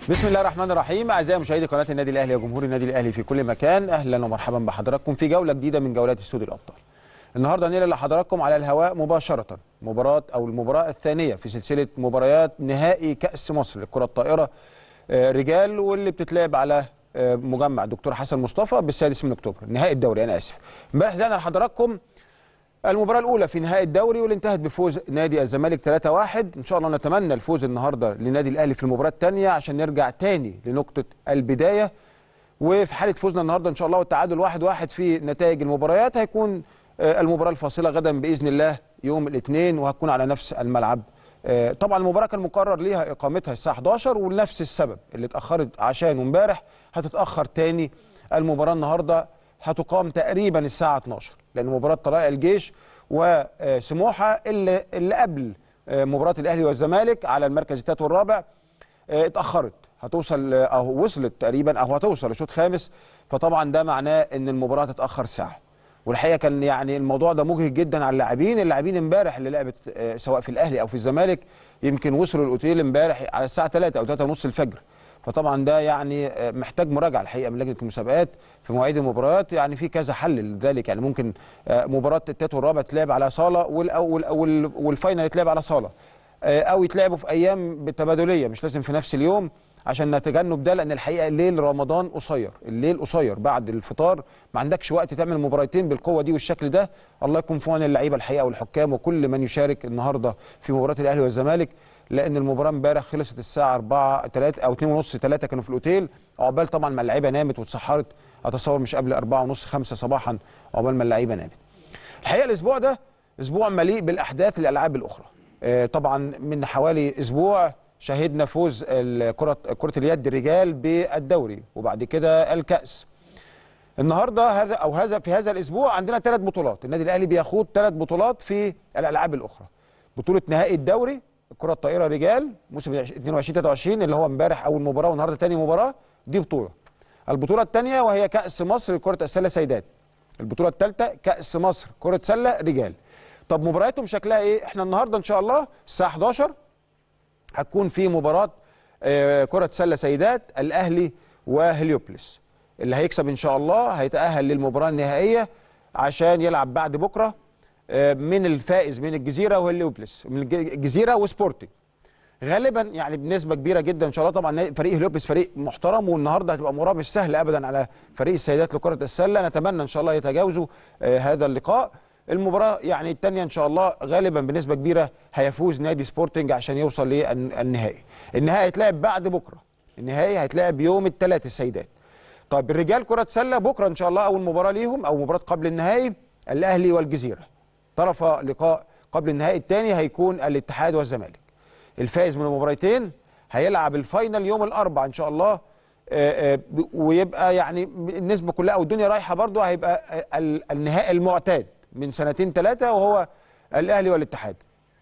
بسم الله الرحمن الرحيم اعزائي مشاهدي قناه النادي الاهلي وجمهور النادي الاهلي في كل مكان اهلا ومرحبا بحضراتكم في جوله جديده من جولات استوديو الابطال النهارده هننقل لحضراتكم على الهواء مباشره مباراه او المباراه الثانيه في سلسله مباريات نهائي كاس مصر للكره الطائره آه، رجال واللي بتتلعب على آه، مجمع دكتور حسن مصطفى بالسادس من اكتوبر نهائي الدوري انا اسف امبارح زعنا لحضراتكم المباراة الأولى في نهائي الدوري واللي انتهت بفوز نادي الزمالك 3-1 إن شاء الله نتمنى الفوز النهاردة للنادي الأهلي في المباراة الثانية عشان نرجع تاني لنقطة البداية وفي حالة فوزنا النهاردة إن شاء الله والتعادل 1-1 في نتائج المباريات هيكون آه، المباراة الفاصلة غدا بإذن الله يوم الاثنين وهتكون على نفس الملعب آه، طبعا المباراة كان مقرر ليها إقامتها الساعة 11 ولنفس السبب اللي اتأخرت عشانه امبارح هتتأخر تاني المباراة النهارده هتقام تقريبا الساعة 12 لأن مباراة طلائع الجيش وسموحة اللي, اللي قبل آه، مباراة الأهلي والزمالك على المركز الثالث والرابع آه، اتأخرت هتوصل آه، أو وصلت تقريبا أو هتوصل لشوط خامس فطبعا ده معناه إن المباراة تتأخر ساعة والحقيقه كان يعني الموضوع ده مجهد جدا على اللاعبين اللاعبين امبارح اللي لعبت آه، سواء في الاهلي او في الزمالك يمكن وصلوا الاوتيل امبارح على الساعه 3 او 3 ونص الفجر فطبعا ده يعني آه، محتاج مراجعه الحقيقه من لجنه المسابقات في مواعيد المباريات يعني في كذا حل لذلك يعني ممكن آه، مباراه التالت والرابع تلعب على صاله والأو- وال- وال- والفاينل يتلعب على صاله آه، او يتلعبوا في ايام بالتبادليه مش لازم في نفس اليوم عشان نتجنب ده لان الحقيقه الليل رمضان قصير الليل قصير بعد الفطار ما عندكش وقت تعمل مباراتين بالقوه دي والشكل ده الله يكون في عون اللعيبه الحقيقه والحكام وكل من يشارك النهارده في مباراه الاهلي والزمالك لان المباراه امبارح خلصت الساعه 4 3 او 2 ونص 3 كانوا في الاوتيل عقبال طبعا ما اللعيبه نامت واتسحرت اتصور مش قبل 4 ونص 5 صباحا عقبال ما اللعيبه نامت الحقيقه الاسبوع ده اسبوع مليء بالاحداث الالعاب الاخرى آه، طبعا من حوالي اسبوع شهدنا فوز الكره كره اليد الرجال بالدوري وبعد كده الكاس النهارده هذا او هذا في هذا الاسبوع عندنا ثلاث بطولات النادي الاهلي بيخوض ثلاث بطولات في الالعاب الاخرى بطوله نهائي الدوري الكره الطائره رجال موسم 22 23 اللي هو امبارح اول مباراه والنهارده ثاني مباراه دي بطوله البطوله الثانيه وهي كاس مصر لكره السله سيدات البطوله الثالثه كاس مصر كره سله رجال طب مبارياتهم شكلها ايه احنا النهارده ان شاء الله الساعه 11 هتكون في مباراة آه، كرة سلة سيدات الأهلي وهليوبلس اللي هيكسب إن شاء الله هيتأهل للمباراة النهائية عشان يلعب بعد بكرة آه، من الفائز من الجزيرة وهليوبلس من الج- الجزيرة وسبورتنج غالبا يعني بنسبة كبيرة جدا إن شاء الله طبعا فريق هليوبلس فريق محترم والنهارده هتبقى مباراة مش سهلة أبدا على فريق السيدات لكرة السلة نتمنى إن شاء الله يتجاوزوا آه، هذا اللقاء المباراة يعني الثانية إن شاء الله غالبا بنسبة كبيرة هيفوز نادي سبورتنج عشان يوصل للنهائي. النهائي هيتلعب بعد بكرة. النهائي هيتلعب يوم الثلاث السيدات. طيب الرجال كرة سلة بكرة إن شاء الله أول مباراة ليهم أو مباراة قبل النهائي الأهلي والجزيرة. طرف لقاء قبل النهائي الثاني هيكون الاتحاد والزمالك. الفائز من المباراتين هيلعب الفاينل يوم الأربعاء إن شاء الله آه، آه، ب- ويبقى يعني النسبة كلها أو الدنيا رايحة برضو هيبقى آه، ال- النهائي المعتاد من سنتين ثلاثة وهو الأهلي والاتحاد.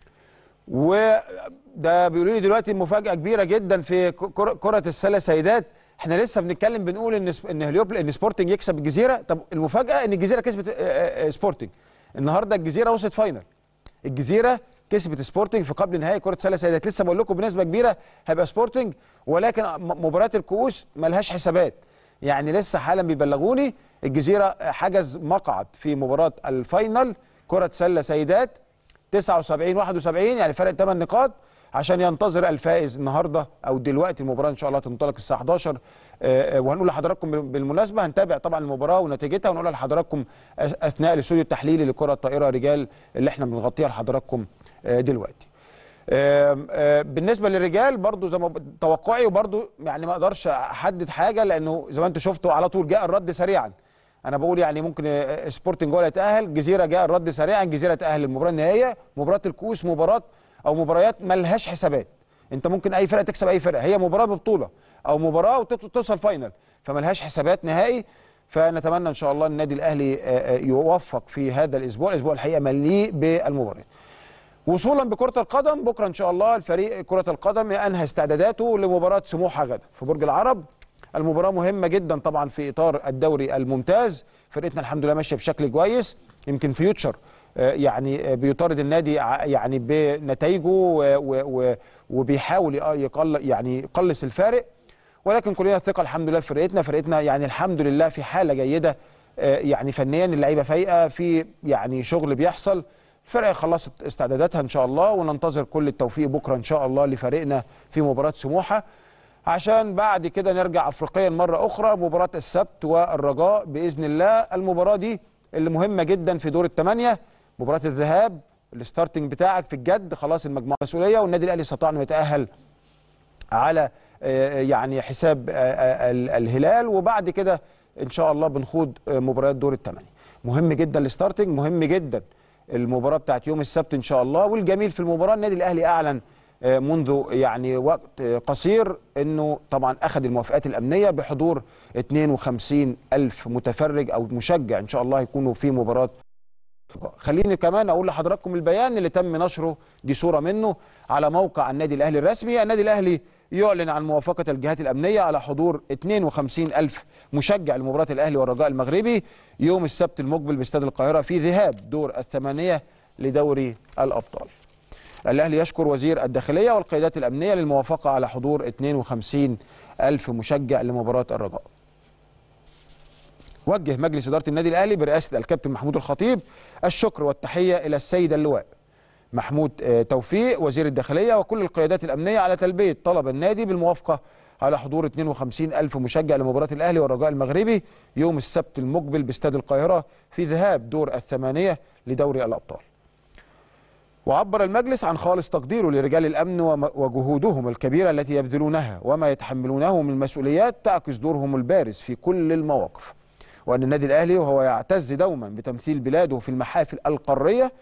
وده بيقولوا لي دلوقتي مفاجاه كبيره جدا في كر- كره السله سيدات احنا لسه بنتكلم بنقول ان سب- ان هليوبل ان سبورتنج يكسب الجزيره طب المفاجاه ان الجزيره كسبت آه، آه، آه، سبورتنج النهارده الجزيره وصلت فاينل الجزيره كسبت سبورتنج في قبل نهائي كره سله سيدات لسه بقول لكم بنسبه كبيره هيبقى سبورتنج ولكن م- مباراه الكؤوس ملهاش حسابات يعني لسه حالا بيبلغوني الجزيره حجز مقعد في مباراه الفاينل كره سله سيدات 79 71 يعني فرق 8 نقاط عشان ينتظر الفائز النهارده او دلوقتي المباراه ان شاء الله تنطلق الساعه 11 آه، آه، وهنقول لحضراتكم بال- بالمناسبه هنتابع طبعا المباراه ونتيجتها ونقول لحضراتكم أث- اثناء الاستوديو التحليلي لكره الطائره رجال اللي احنا بنغطيها لحضراتكم آه، دلوقتي. آم، آه، بالنسبه للرجال برضو زي ما ب- توقعي وبرضو يعني ما اقدرش احدد حاجه لانه زي ما انتم شفتوا على طول جاء الرد سريعا انا بقول يعني ممكن آه، سبورتنج هو اللي يتاهل جزيره جاء الرد سريعا جزيره تاهل للمباراه النهائيه مباراه الكؤوس مباراه او مباريات ملهاش حسابات انت ممكن اي فرقه تكسب اي فرقه هي مباراه ببطوله او مباراه وتوصل فاينل فملهاش حسابات نهائي فنتمنى ان شاء الله النادي الاهلي آه، آه، يوفق في هذا الاسبوع الاسبوع الحقيقه مليء بالمباريات وصولا بكرة القدم بكرة إن شاء الله الفريق كرة القدم أنهى استعداداته لمباراة سموحة غدا في برج العرب المباراة مهمة جدا طبعا في إطار الدوري الممتاز فرقتنا الحمد لله ماشية بشكل كويس يمكن فيوتشر آه، يعني آه، بيطارد النادي ع- يعني بنتائجه و- و- و- وبيحاول يق- يقل يعني يقلص الفارق ولكن كلنا ثقه الحمد لله في فرقتنا فرقتنا يعني الحمد لله في حاله جيده آه، يعني فنيا اللعيبه فايقه في يعني شغل بيحصل الفرقه خلصت استعداداتها ان شاء الله وننتظر كل التوفيق بكره ان شاء الله لفريقنا في مباراه سموحه عشان بعد كده نرجع افريقيا مره اخرى مباراه السبت والرجاء باذن الله المباراه دي اللي مهمه جدا في دور الثمانيه مباراه الذهاب الستارتنج بتاعك في الجد خلاص المجموعه مسؤوليه والنادي الاهلي استطاع انه يتاهل على آه، يعني حساب آه، آه، ال- الهلال وبعد كده ان شاء الله بنخوض آه، مباريات دور الثمانيه مهم جدا الستارتنج مهم جدا المباراه بتاعت يوم السبت ان شاء الله والجميل في المباراه النادي الاهلي اعلن آه، منذ يعني وقت آه، قصير انه طبعا اخذ الموافقات الامنيه بحضور 52 الف متفرج او مشجع ان شاء الله يكونوا في مباراه خليني كمان اقول لحضراتكم البيان اللي تم نشره دي صوره منه على موقع النادي الاهلي الرسمي النادي الاهلي يعلن عن موافقه الجهات الامنيه على حضور 52 الف مشجع لمباراه الاهلي والرجاء المغربي يوم السبت المقبل باستاد القاهره في ذهاب دور الثمانيه لدوري الابطال الاهلي يشكر وزير الداخليه والقيادات الامنيه للموافقه على حضور 52 الف مشجع لمباراه الرجاء وجه مجلس اداره النادي الاهلي برئاسه الكابتن محمود الخطيب الشكر والتحيه الى السيد اللواء محمود آه، توفيق وزير الداخليه وكل القيادات الامنيه على تلبيه طلب النادي بالموافقه على حضور 52 الف مشجع لمباراه الاهلي والرجاء المغربي يوم السبت المقبل باستاد القاهره في ذهاب دور الثمانيه لدوري الابطال. وعبر المجلس عن خالص تقديره لرجال الامن وم- وجهودهم الكبيره التي يبذلونها وما يتحملونه من مسؤوليات تعكس دورهم البارز في كل المواقف. وان النادي الاهلي وهو يعتز دوما بتمثيل بلاده في المحافل القاريه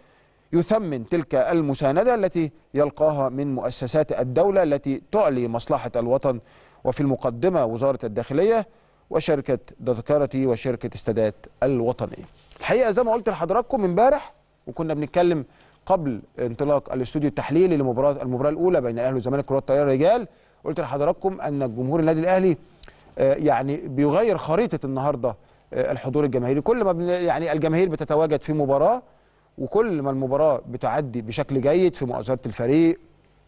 يثمن تلك المسانده التي يلقاها من مؤسسات الدوله التي تعلي مصلحه الوطن وفي المقدمه وزاره الداخليه وشركه تذكرتي وشركه استادات الوطنيه. الحقيقه زي ما قلت لحضراتكم امبارح وكنا بنتكلم قبل انطلاق الاستوديو التحليلي لمباراه المباراه الاولى بين الاهلي والزمالك كره الطياره رجال قلت لحضراتكم ان الجمهور النادي الاهلي آه، يعني بيغير خريطه النهارده آه، الحضور الجماهيري كل ما بن يعني الجماهير بتتواجد في مباراه وكل ما المباراه بتعدي بشكل جيد في مؤازره الفريق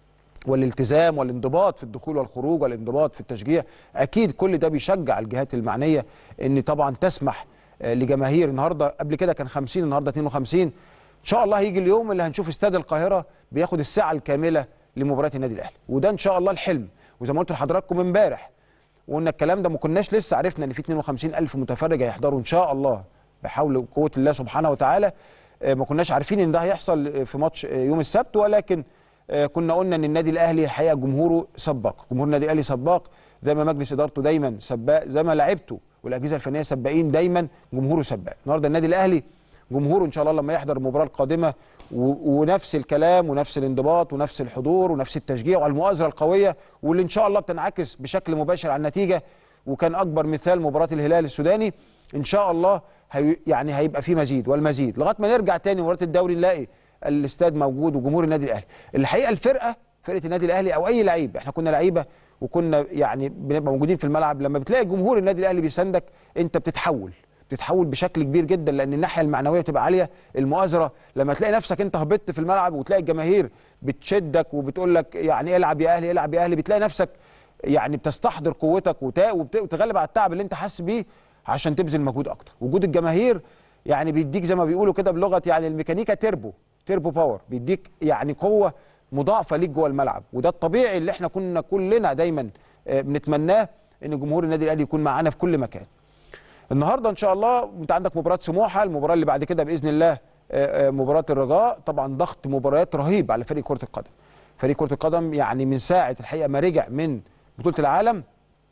والالتزام والانضباط في الدخول والخروج والانضباط في التشجيع اكيد كل ده بيشجع الجهات المعنيه ان طبعا تسمح آه، لجماهير النهارده قبل كده كان 50 النهارده 52 ان شاء الله هيجي اليوم اللي هنشوف استاد القاهره بياخد الساعه الكامله لمباراه النادي الاهلي وده ان شاء الله الحلم وزي ما قلت لحضراتكم امبارح وقلنا الكلام ده ما كناش لسه عرفنا ان في 52 الف متفرج هيحضروا ان شاء الله بحول وقوه الله سبحانه وتعالى آه، ما كناش عارفين ان ده هيحصل آه، في ماتش آه، يوم السبت ولكن آه، كنا قلنا ان النادي الاهلي الحقيقه جمهوره سباق جمهور النادي الاهلي سباق زي ما مجلس ادارته دايما سباق زي ما لعيبته والاجهزه الفنيه سباقين دايما جمهوره سباق النهارده النادي الاهلي جمهوره ان شاء الله لما يحضر المباراه القادمه و- ونفس الكلام ونفس الانضباط ونفس الحضور ونفس التشجيع والمؤازره القويه واللي ان شاء الله بتنعكس بشكل مباشر على النتيجه وكان اكبر مثال مباراه الهلال السوداني ان شاء الله هي يعني هيبقى في مزيد والمزيد لغايه ما نرجع تاني مباراه الدوري نلاقي الاستاد موجود وجمهور النادي الاهلي الحقيقه الفرقه فرقه النادي الاهلي او اي لعيب احنا كنا لعيبه وكنا يعني بنبقى موجودين في الملعب لما بتلاقي جمهور النادي الاهلي بيساندك انت بتتحول بتتحول بشكل كبير جدا لان الناحيه المعنويه بتبقى عاليه المؤازره لما تلاقي نفسك انت هبطت في الملعب وتلاقي الجماهير بتشدك وبتقول لك يعني العب يا اهلي العب يا اهلي بتلاقي نفسك يعني بتستحضر قوتك وتا- وبت- وتغلب على التعب اللي انت حاسس بيه عشان تبذل مجهود اكتر وجود الجماهير يعني بيديك زي ما بيقولوا كده بلغه يعني الميكانيكا تيربو تيربو باور بيديك يعني قوه مضاعفه ليك جوه الملعب وده الطبيعي اللي احنا كنا كلنا دايما آه، بنتمناه ان جمهور النادي الاهلي يكون معانا في كل مكان النهارده ان شاء الله انت عندك مباراه سموحه المباراه اللي بعد كده باذن الله آه، آه، مباراه الرجاء طبعا ضغط مباريات رهيب على فريق كره القدم فريق كره القدم يعني من ساعه الحقيقه ما رجع من بطوله العالم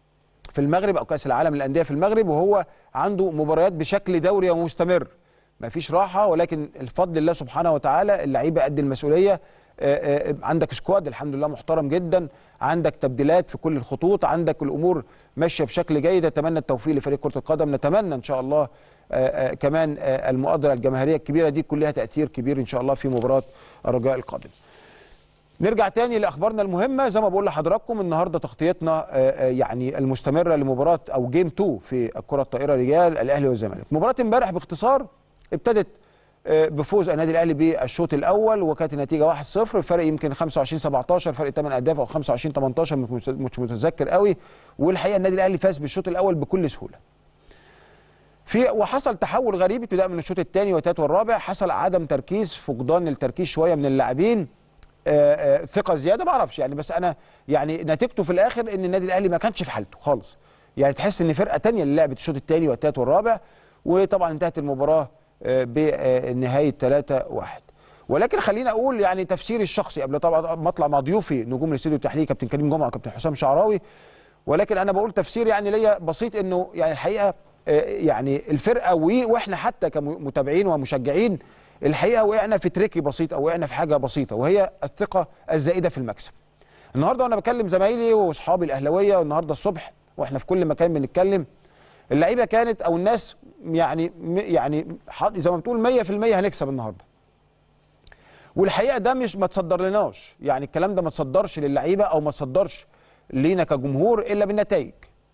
في المغرب او كاس العالم للانديه في المغرب وهو عنده مباريات بشكل دوري ومستمر ما فيش راحه ولكن الفضل الله سبحانه وتعالى اللعيبه قد المسؤوليه آه، آه، عندك سكواد الحمد لله محترم جدا عندك تبديلات في كل الخطوط عندك الامور ماشيه بشكل جيد اتمنى التوفيق لفريق كره القدم نتمنى ان شاء الله آه، آه، كمان آه، المؤازره الجماهيريه الكبيره دي كلها تاثير كبير ان شاء الله في مباراه الرجاء القادم نرجع تاني لاخبارنا المهمه زي ما بقول لحضراتكم النهارده تغطيتنا آه، آه، يعني المستمره لمباراه او جيم 2 في الكره الطائره رجال الاهلي والزمالك مباراه امبارح باختصار ابتدت آه، بفوز النادي الاهلي بالشوط الاول وكانت النتيجه 1-0 فرق يمكن 25 17 فرق 8 اهداف او 25 18 مش مش متذكر قوي والحقيقه النادي الاهلي فاز بالشوط الاول بكل سهوله في وحصل تحول غريب ابتداء من الشوط الثاني والثالث والرابع حصل عدم تركيز فقدان التركيز شويه من اللاعبين آه، آه، ثقه زياده ما اعرفش يعني بس انا يعني نتيجته في الاخر ان النادي الاهلي ما كانش في حالته خالص يعني تحس ان فرقه تانية اللي لعبت الشوط الثاني والثالث والرابع وطبعا انتهت المباراه آه، بنهايه 3 1 ولكن خليني اقول يعني تفسيري الشخصي قبل طبعا ما اطلع مع ضيوفي نجوم الاستوديو التحليلي كابتن كريم جمعه وكابتن حسام شعراوي ولكن انا بقول تفسير يعني ليا بسيط انه يعني الحقيقه آه، يعني الفرقه و- واحنا حتى كمتابعين ومشجعين الحقيقه وقعنا في تريكي بسيط او وقعنا في حاجه بسيطه وهي الثقه الزائده في المكسب. النهارده وانا بكلم زمايلي واصحابي الاهلاويه والنهارده الصبح واحنا في كل مكان بنتكلم اللعيبه كانت او الناس يعني يعني حط- زي ما بتقول 100% هنكسب النهارده. والحقيقه ده مش ما تصدر لناش يعني الكلام ده ما تصدرش للعيبه او ما تصدرش لينا كجمهور الا بالنتائج.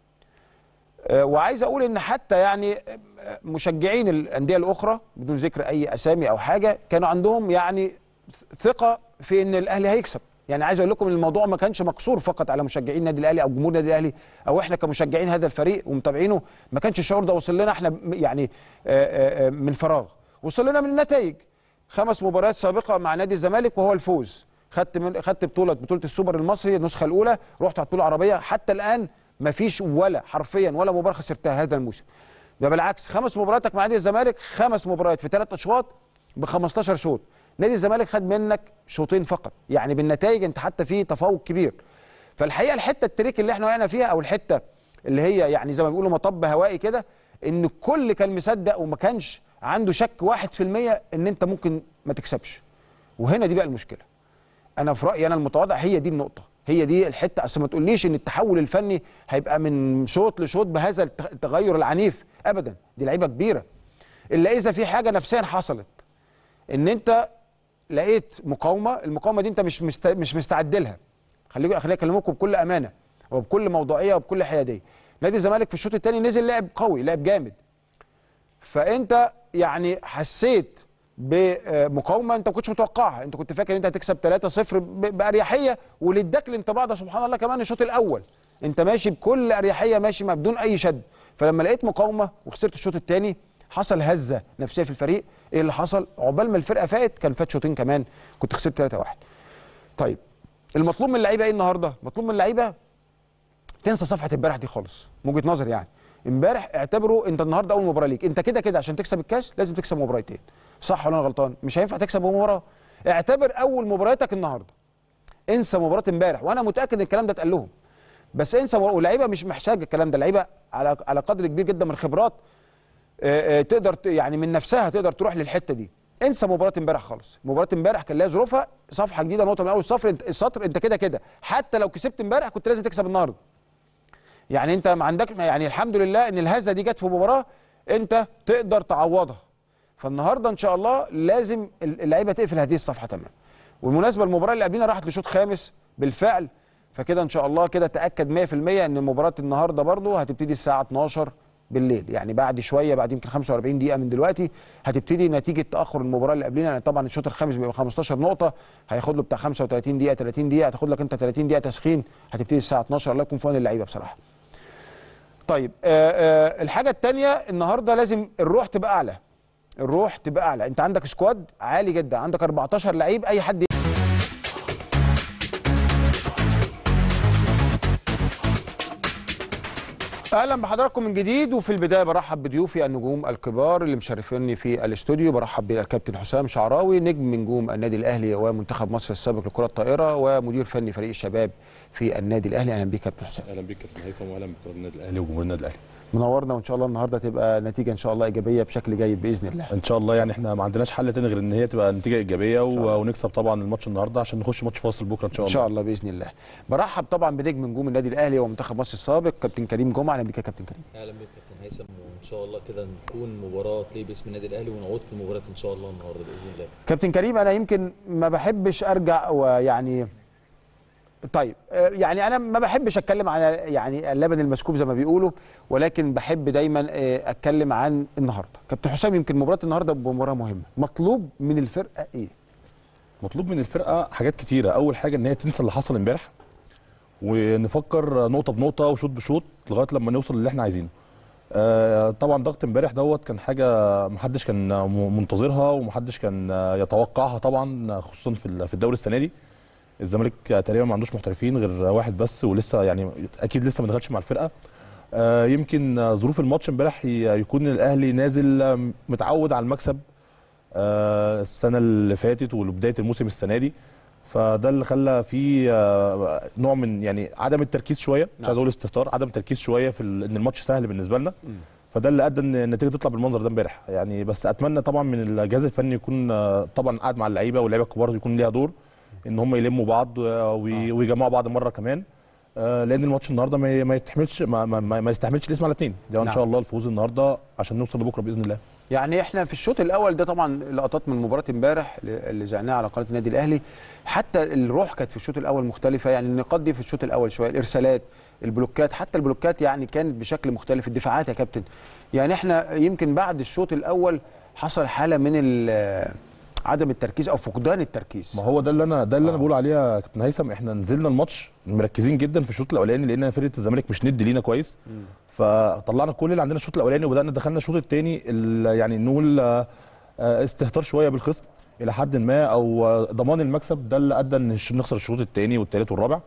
آه، وعايز اقول ان حتى يعني آه، مشجعين الانديه الاخرى بدون ذكر اي اسامي او حاجه كانوا عندهم يعني ثقه في ان الاهلي هيكسب يعني عايز اقول لكم ان الموضوع ما كانش مقصور فقط على مشجعين النادي الاهلي او جمهور النادي الاهلي او احنا كمشجعين هذا الفريق ومتابعينه ما كانش الشعور ده وصل لنا احنا م- يعني آه، آه، آه، من فراغ وصل لنا من النتائج خمس مباريات سابقه مع نادي الزمالك وهو الفوز خدت من خدت بطوله بطوله السوبر المصري النسخه الاولى رحت على البطوله العربيه حتى الان ما فيش ولا حرفيا ولا مباراه خسرتها هذا الموسم ده بالعكس خمس مبارياتك مع نادي الزمالك خمس مباريات في ثلاث اشواط ب 15 شوط نادي الزمالك خد منك شوطين فقط يعني بالنتائج انت حتى في تفوق كبير فالحقيقه الحته التريك اللي احنا وقعنا فيها او الحته اللي هي يعني زي ما بيقولوا مطب هوائي كده ان الكل كان مصدق وما كانش عنده شك واحد في المية ان انت ممكن ما تكسبش وهنا دي بقى المشكله انا في رايي انا المتواضع هي دي النقطه هي دي الحته اصل ما تقوليش ان التحول الفني هيبقى من شوط لشوط بهذا الت- التغير العنيف ابدا دي لعيبه كبيره الا اذا في حاجه نفسيا حصلت ان انت لقيت مقاومه المقاومه دي انت مش مست... مش مستعد لها خليكم خليني اكلمكم بكل امانه وبكل موضوعيه وبكل حياديه نادي الزمالك في الشوط الثاني نزل لعب قوي لعب جامد فانت يعني حسيت بمقاومه انت ما كنتش متوقعها انت كنت فاكر انت هتكسب 3-0 ب- باريحيه واللي اداك الانطباع ده سبحان الله كمان الشوط الاول انت ماشي بكل اريحيه ماشي ما بدون اي شد فلما لقيت مقاومه وخسرت الشوط الثاني حصل هزه نفسيه في الفريق ايه اللي حصل عقبال ما الفرقه فاقت كان فات شوطين كمان كنت خسرت 3-1 طيب المطلوب من اللعيبه ايه النهارده مطلوب من اللعيبه تنسى صفحه امبارح دي خالص من وجهه نظري يعني امبارح اعتبره انت النهارده اول مباراه ليك انت كده كده عشان تكسب الكاس لازم تكسب مباراتين صح ولا انا غلطان مش هينفع تكسب مباراه اعتبر اول مباراتك النهارده انسى مباراه امبارح وانا متاكد ان الكلام ده اتقال لهم بس انسى مباراة- واللعيبه مش محتاجه الكلام ده اللعيبه على على قدر كبير جدا من الخبرات آه، آه، تقدر ت- يعني من نفسها تقدر تروح للحته دي انسى مباراه امبارح خالص مباراه امبارح كان لها ظروفها صفحه جديده نقطه من اول السطر انت السطر انت كده كده حتى لو كسبت امبارح كنت لازم تكسب النهارده يعني انت ما عندك يعني الحمد لله ان الهزه دي جت في مباراه انت تقدر تعوضها فالنهارده ان شاء الله لازم اللعيبه تقفل هذه الصفحه تمام والمناسبه المباراه اللي قبلنا راحت لشوط خامس بالفعل فكده ان شاء الله كده تاكد 100% ان مباراه النهارده برضو هتبتدي الساعه 12 بالليل يعني بعد شويه بعد يمكن 45 دقيقه من دلوقتي هتبتدي نتيجه تاخر المباراه اللي قبلنا يعني طبعا الشوط الخامس بيبقى 15 نقطه هياخد له بتاع 35 دقيقه 30 دقيقه هتاخد لك انت 30 دقيقه تسخين هتبتدي الساعه 12 الله يكون في عون اللعيبه بصراحه طيب آه آه الحاجه الثانيه النهارده لازم الروح تبقى اعلى الروح تبقى اعلى انت عندك سكواد عالي جدا عندك 14 لعيب اي حد اهلا بحضراتكم من جديد وفي البدايه برحب بضيوفي النجوم الكبار اللي مشرفيني في الاستوديو برحب بالكابتن حسام شعراوي نجم نجوم النادي الاهلي ومنتخب مصر السابق لكره الطائره ومدير فني فريق الشباب في النادي الاهلي اهلا بيك كابتن حسام اهلا بيك كابتن هيثم واهلا بكره النادي الاهلي وجمهور النادي الاهلي منورنا وان شاء الله النهارده تبقى نتيجه ان شاء الله ايجابيه بشكل جيد باذن الله ان شاء الله يعني احنا ما عندناش حل تاني غير ان هي تبقى نتيجه ايجابيه و... ونكسب طبعا الماتش النهارده عشان نخش ماتش فاصل بكره ان شاء ان الله شاء الله باذن الله برحب طبعا بنجم نجوم النادي الاهلي ومنتخب مصر السابق كابتن كريم جمعه اهلا بيك يا كابتن كريم اهلا بك كابتن هيثم وان شاء الله كده نكون مباراه تليق باسم النادي الاهلي ونعود في المباراه ان شاء الله النهارده باذن الله كابتن كريم انا يمكن ما بحبش ارجع ويعني طيب آه، يعني انا ما بحبش اتكلم عن يعني اللبن المسكوب زي ما بيقولوا ولكن بحب دايما آه، اتكلم عن النهارده كابتن حسام يمكن مباراه النهارده مباراه مهمه مطلوب من الفرقه ايه مطلوب من الفرقه حاجات كتيره اول حاجه ان هي تنسى اللي حصل امبارح ونفكر نقطه بنقطه وشوط بشوط لغايه لما نوصل للي احنا عايزينه آه، طبعا ضغط امبارح دوت كان حاجه محدش كان م- منتظرها ومحدش كان آه، يتوقعها طبعا خصوصا في ال- في الدوري السنه دي الزمالك تقريبا ما عندوش محترفين غير واحد بس ولسه يعني اكيد لسه ما دخلش مع الفرقه آه، يمكن آه، ظروف الماتش امبارح ي- يكون الاهلي نازل آه، متعود على المكسب آه، السنه اللي فاتت وبدايه الموسم السنه دي فده اللي خلى فيه آه، نوع من يعني عدم التركيز شويه مش نعم. عايز اقول استهتار عدم تركيز شويه في ال- ان الماتش سهل بالنسبه لنا فده اللي ادى ان النتيجه تطلع بالمنظر ده امبارح يعني بس اتمنى طبعا من الجهاز الفني يكون آه، طبعا قاعد مع اللعيبه واللعيبه الكبار يكون ليها دور ان هم يلموا بعض آه، وي- ويجمعوا بعض مره كمان آه، لان الماتش النهارده ما ما يتحملش ما, ما, ما ما يستحملش الاسم على اثنين ده ان نعم. شاء الله الفوز النهارده عشان نوصل لبكره باذن الله يعني احنا في الشوط الاول ده طبعا لقطات من مباراه امبارح اللي زعناها على قناه النادي الاهلي حتى الروح كانت في الشوط الاول مختلفه يعني النقاط دي في الشوط الاول شويه الارسالات البلوكات حتى البلوكات يعني كانت بشكل مختلف الدفاعات يا كابتن يعني احنا يمكن بعد الشوط الاول حصل حاله من ال- عدم التركيز او فقدان التركيز ما هو ده اللي انا ده اللي انا آه. بقول عليه يا كابتن هيثم احنا نزلنا الماتش مركزين جدا في الشوط الاولاني لان فرقه الزمالك مش ند لينا كويس فطلعنا كل اللي عندنا الشوط الاولاني وبدانا دخلنا الشوط الثاني يعني نقول آه، آه، استهتار شويه بالخصم الى حد ما او آه، ضمان المكسب ده اللي ادى ان الش- نخسر الشوط الثاني والثالث والرابع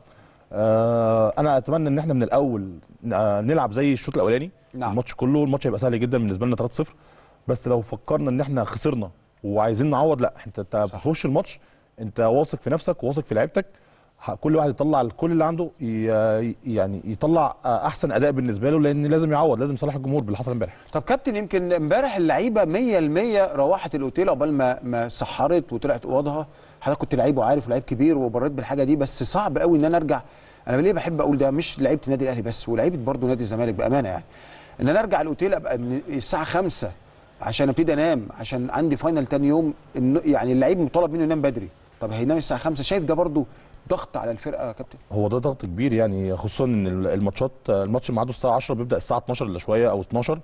آه، انا اتمنى ان احنا من الاول آه، نلعب زي الشوط الاولاني نعم. الماتش كله الماتش هيبقى سهل جدا بالنسبه لنا 3-0 بس لو فكرنا ان احنا خسرنا وعايزين نعوض لا انت انت صح. بتخش الماتش انت واثق في نفسك وواثق في لعيبتك ه- كل واحد يطلع كل اللي عنده ي- يعني يطلع آه، احسن اداء بالنسبه له لان لازم يعوض لازم يصالح الجمهور باللي حصل امبارح طب كابتن يمكن امبارح اللعيبه 100% روحت الاوتيل عقبال ما ما سحرت وطلعت اوضها حضرتك كنت لعيب وعارف لعيب كبير وبريت بالحاجه دي بس صعب قوي ان انا ارجع انا ليه بحب اقول ده مش لعيبه النادي الاهلي بس ولعيبه برضه نادي الزمالك بامانه يعني ان انا ارجع الاوتيل ابقى من الساعه 5 عشان ابتدي انام عشان عندي فاينل تاني يوم إنه- يعني اللعيب مطالب منه ينام بدري طب هينام الساعه 5 شايف ده برضه ضغط على الفرقه يا كابتن هو ده ضغط كبير يعني خصوصا ان ال- الماتشات الماتش ميعاده الساعه 10 بيبدا الساعه 12 الا شويه او 12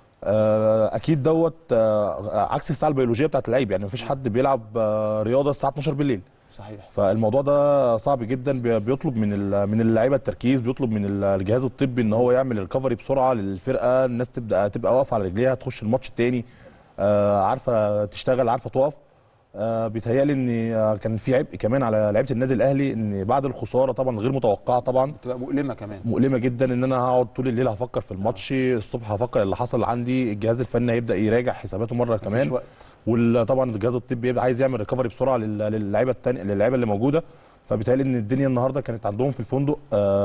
آه، اكيد دوت آه، عكس الساعه البيولوجيه بتاعت اللعيب يعني مفيش حد بيلعب آه، رياضه الساعه 12 بالليل صحيح فالموضوع ده صعب جدا بي- بيطلب من ال- من اللعيبه التركيز بيطلب من ال- الجهاز الطبي ان هو يعمل الريكفري بسرعه للفرقه الناس تبدا تبقى واقفه على رجليها تخش الماتش التاني آه، عارفه تشتغل عارفه تقف آه، بيتهيألي ان آه، كان في عبء كمان على لعيبه النادي الاهلي ان بعد الخساره طبعا غير متوقعه طبعا تبقى مؤلمه كمان مؤلمه جدا ان انا هقعد طول الليل هفكر في الماتش الصبح هفكر اللي حصل عندي الجهاز الفني هيبدا يراجع حساباته مره مفيش كمان وقت وطبعا الجهاز الطبي يبقى عايز يعمل ريكفري بسرعه لل- للعيبه التانية للعيبه اللي موجوده فبالتالي ان الدنيا النهارده كانت عندهم في الفندق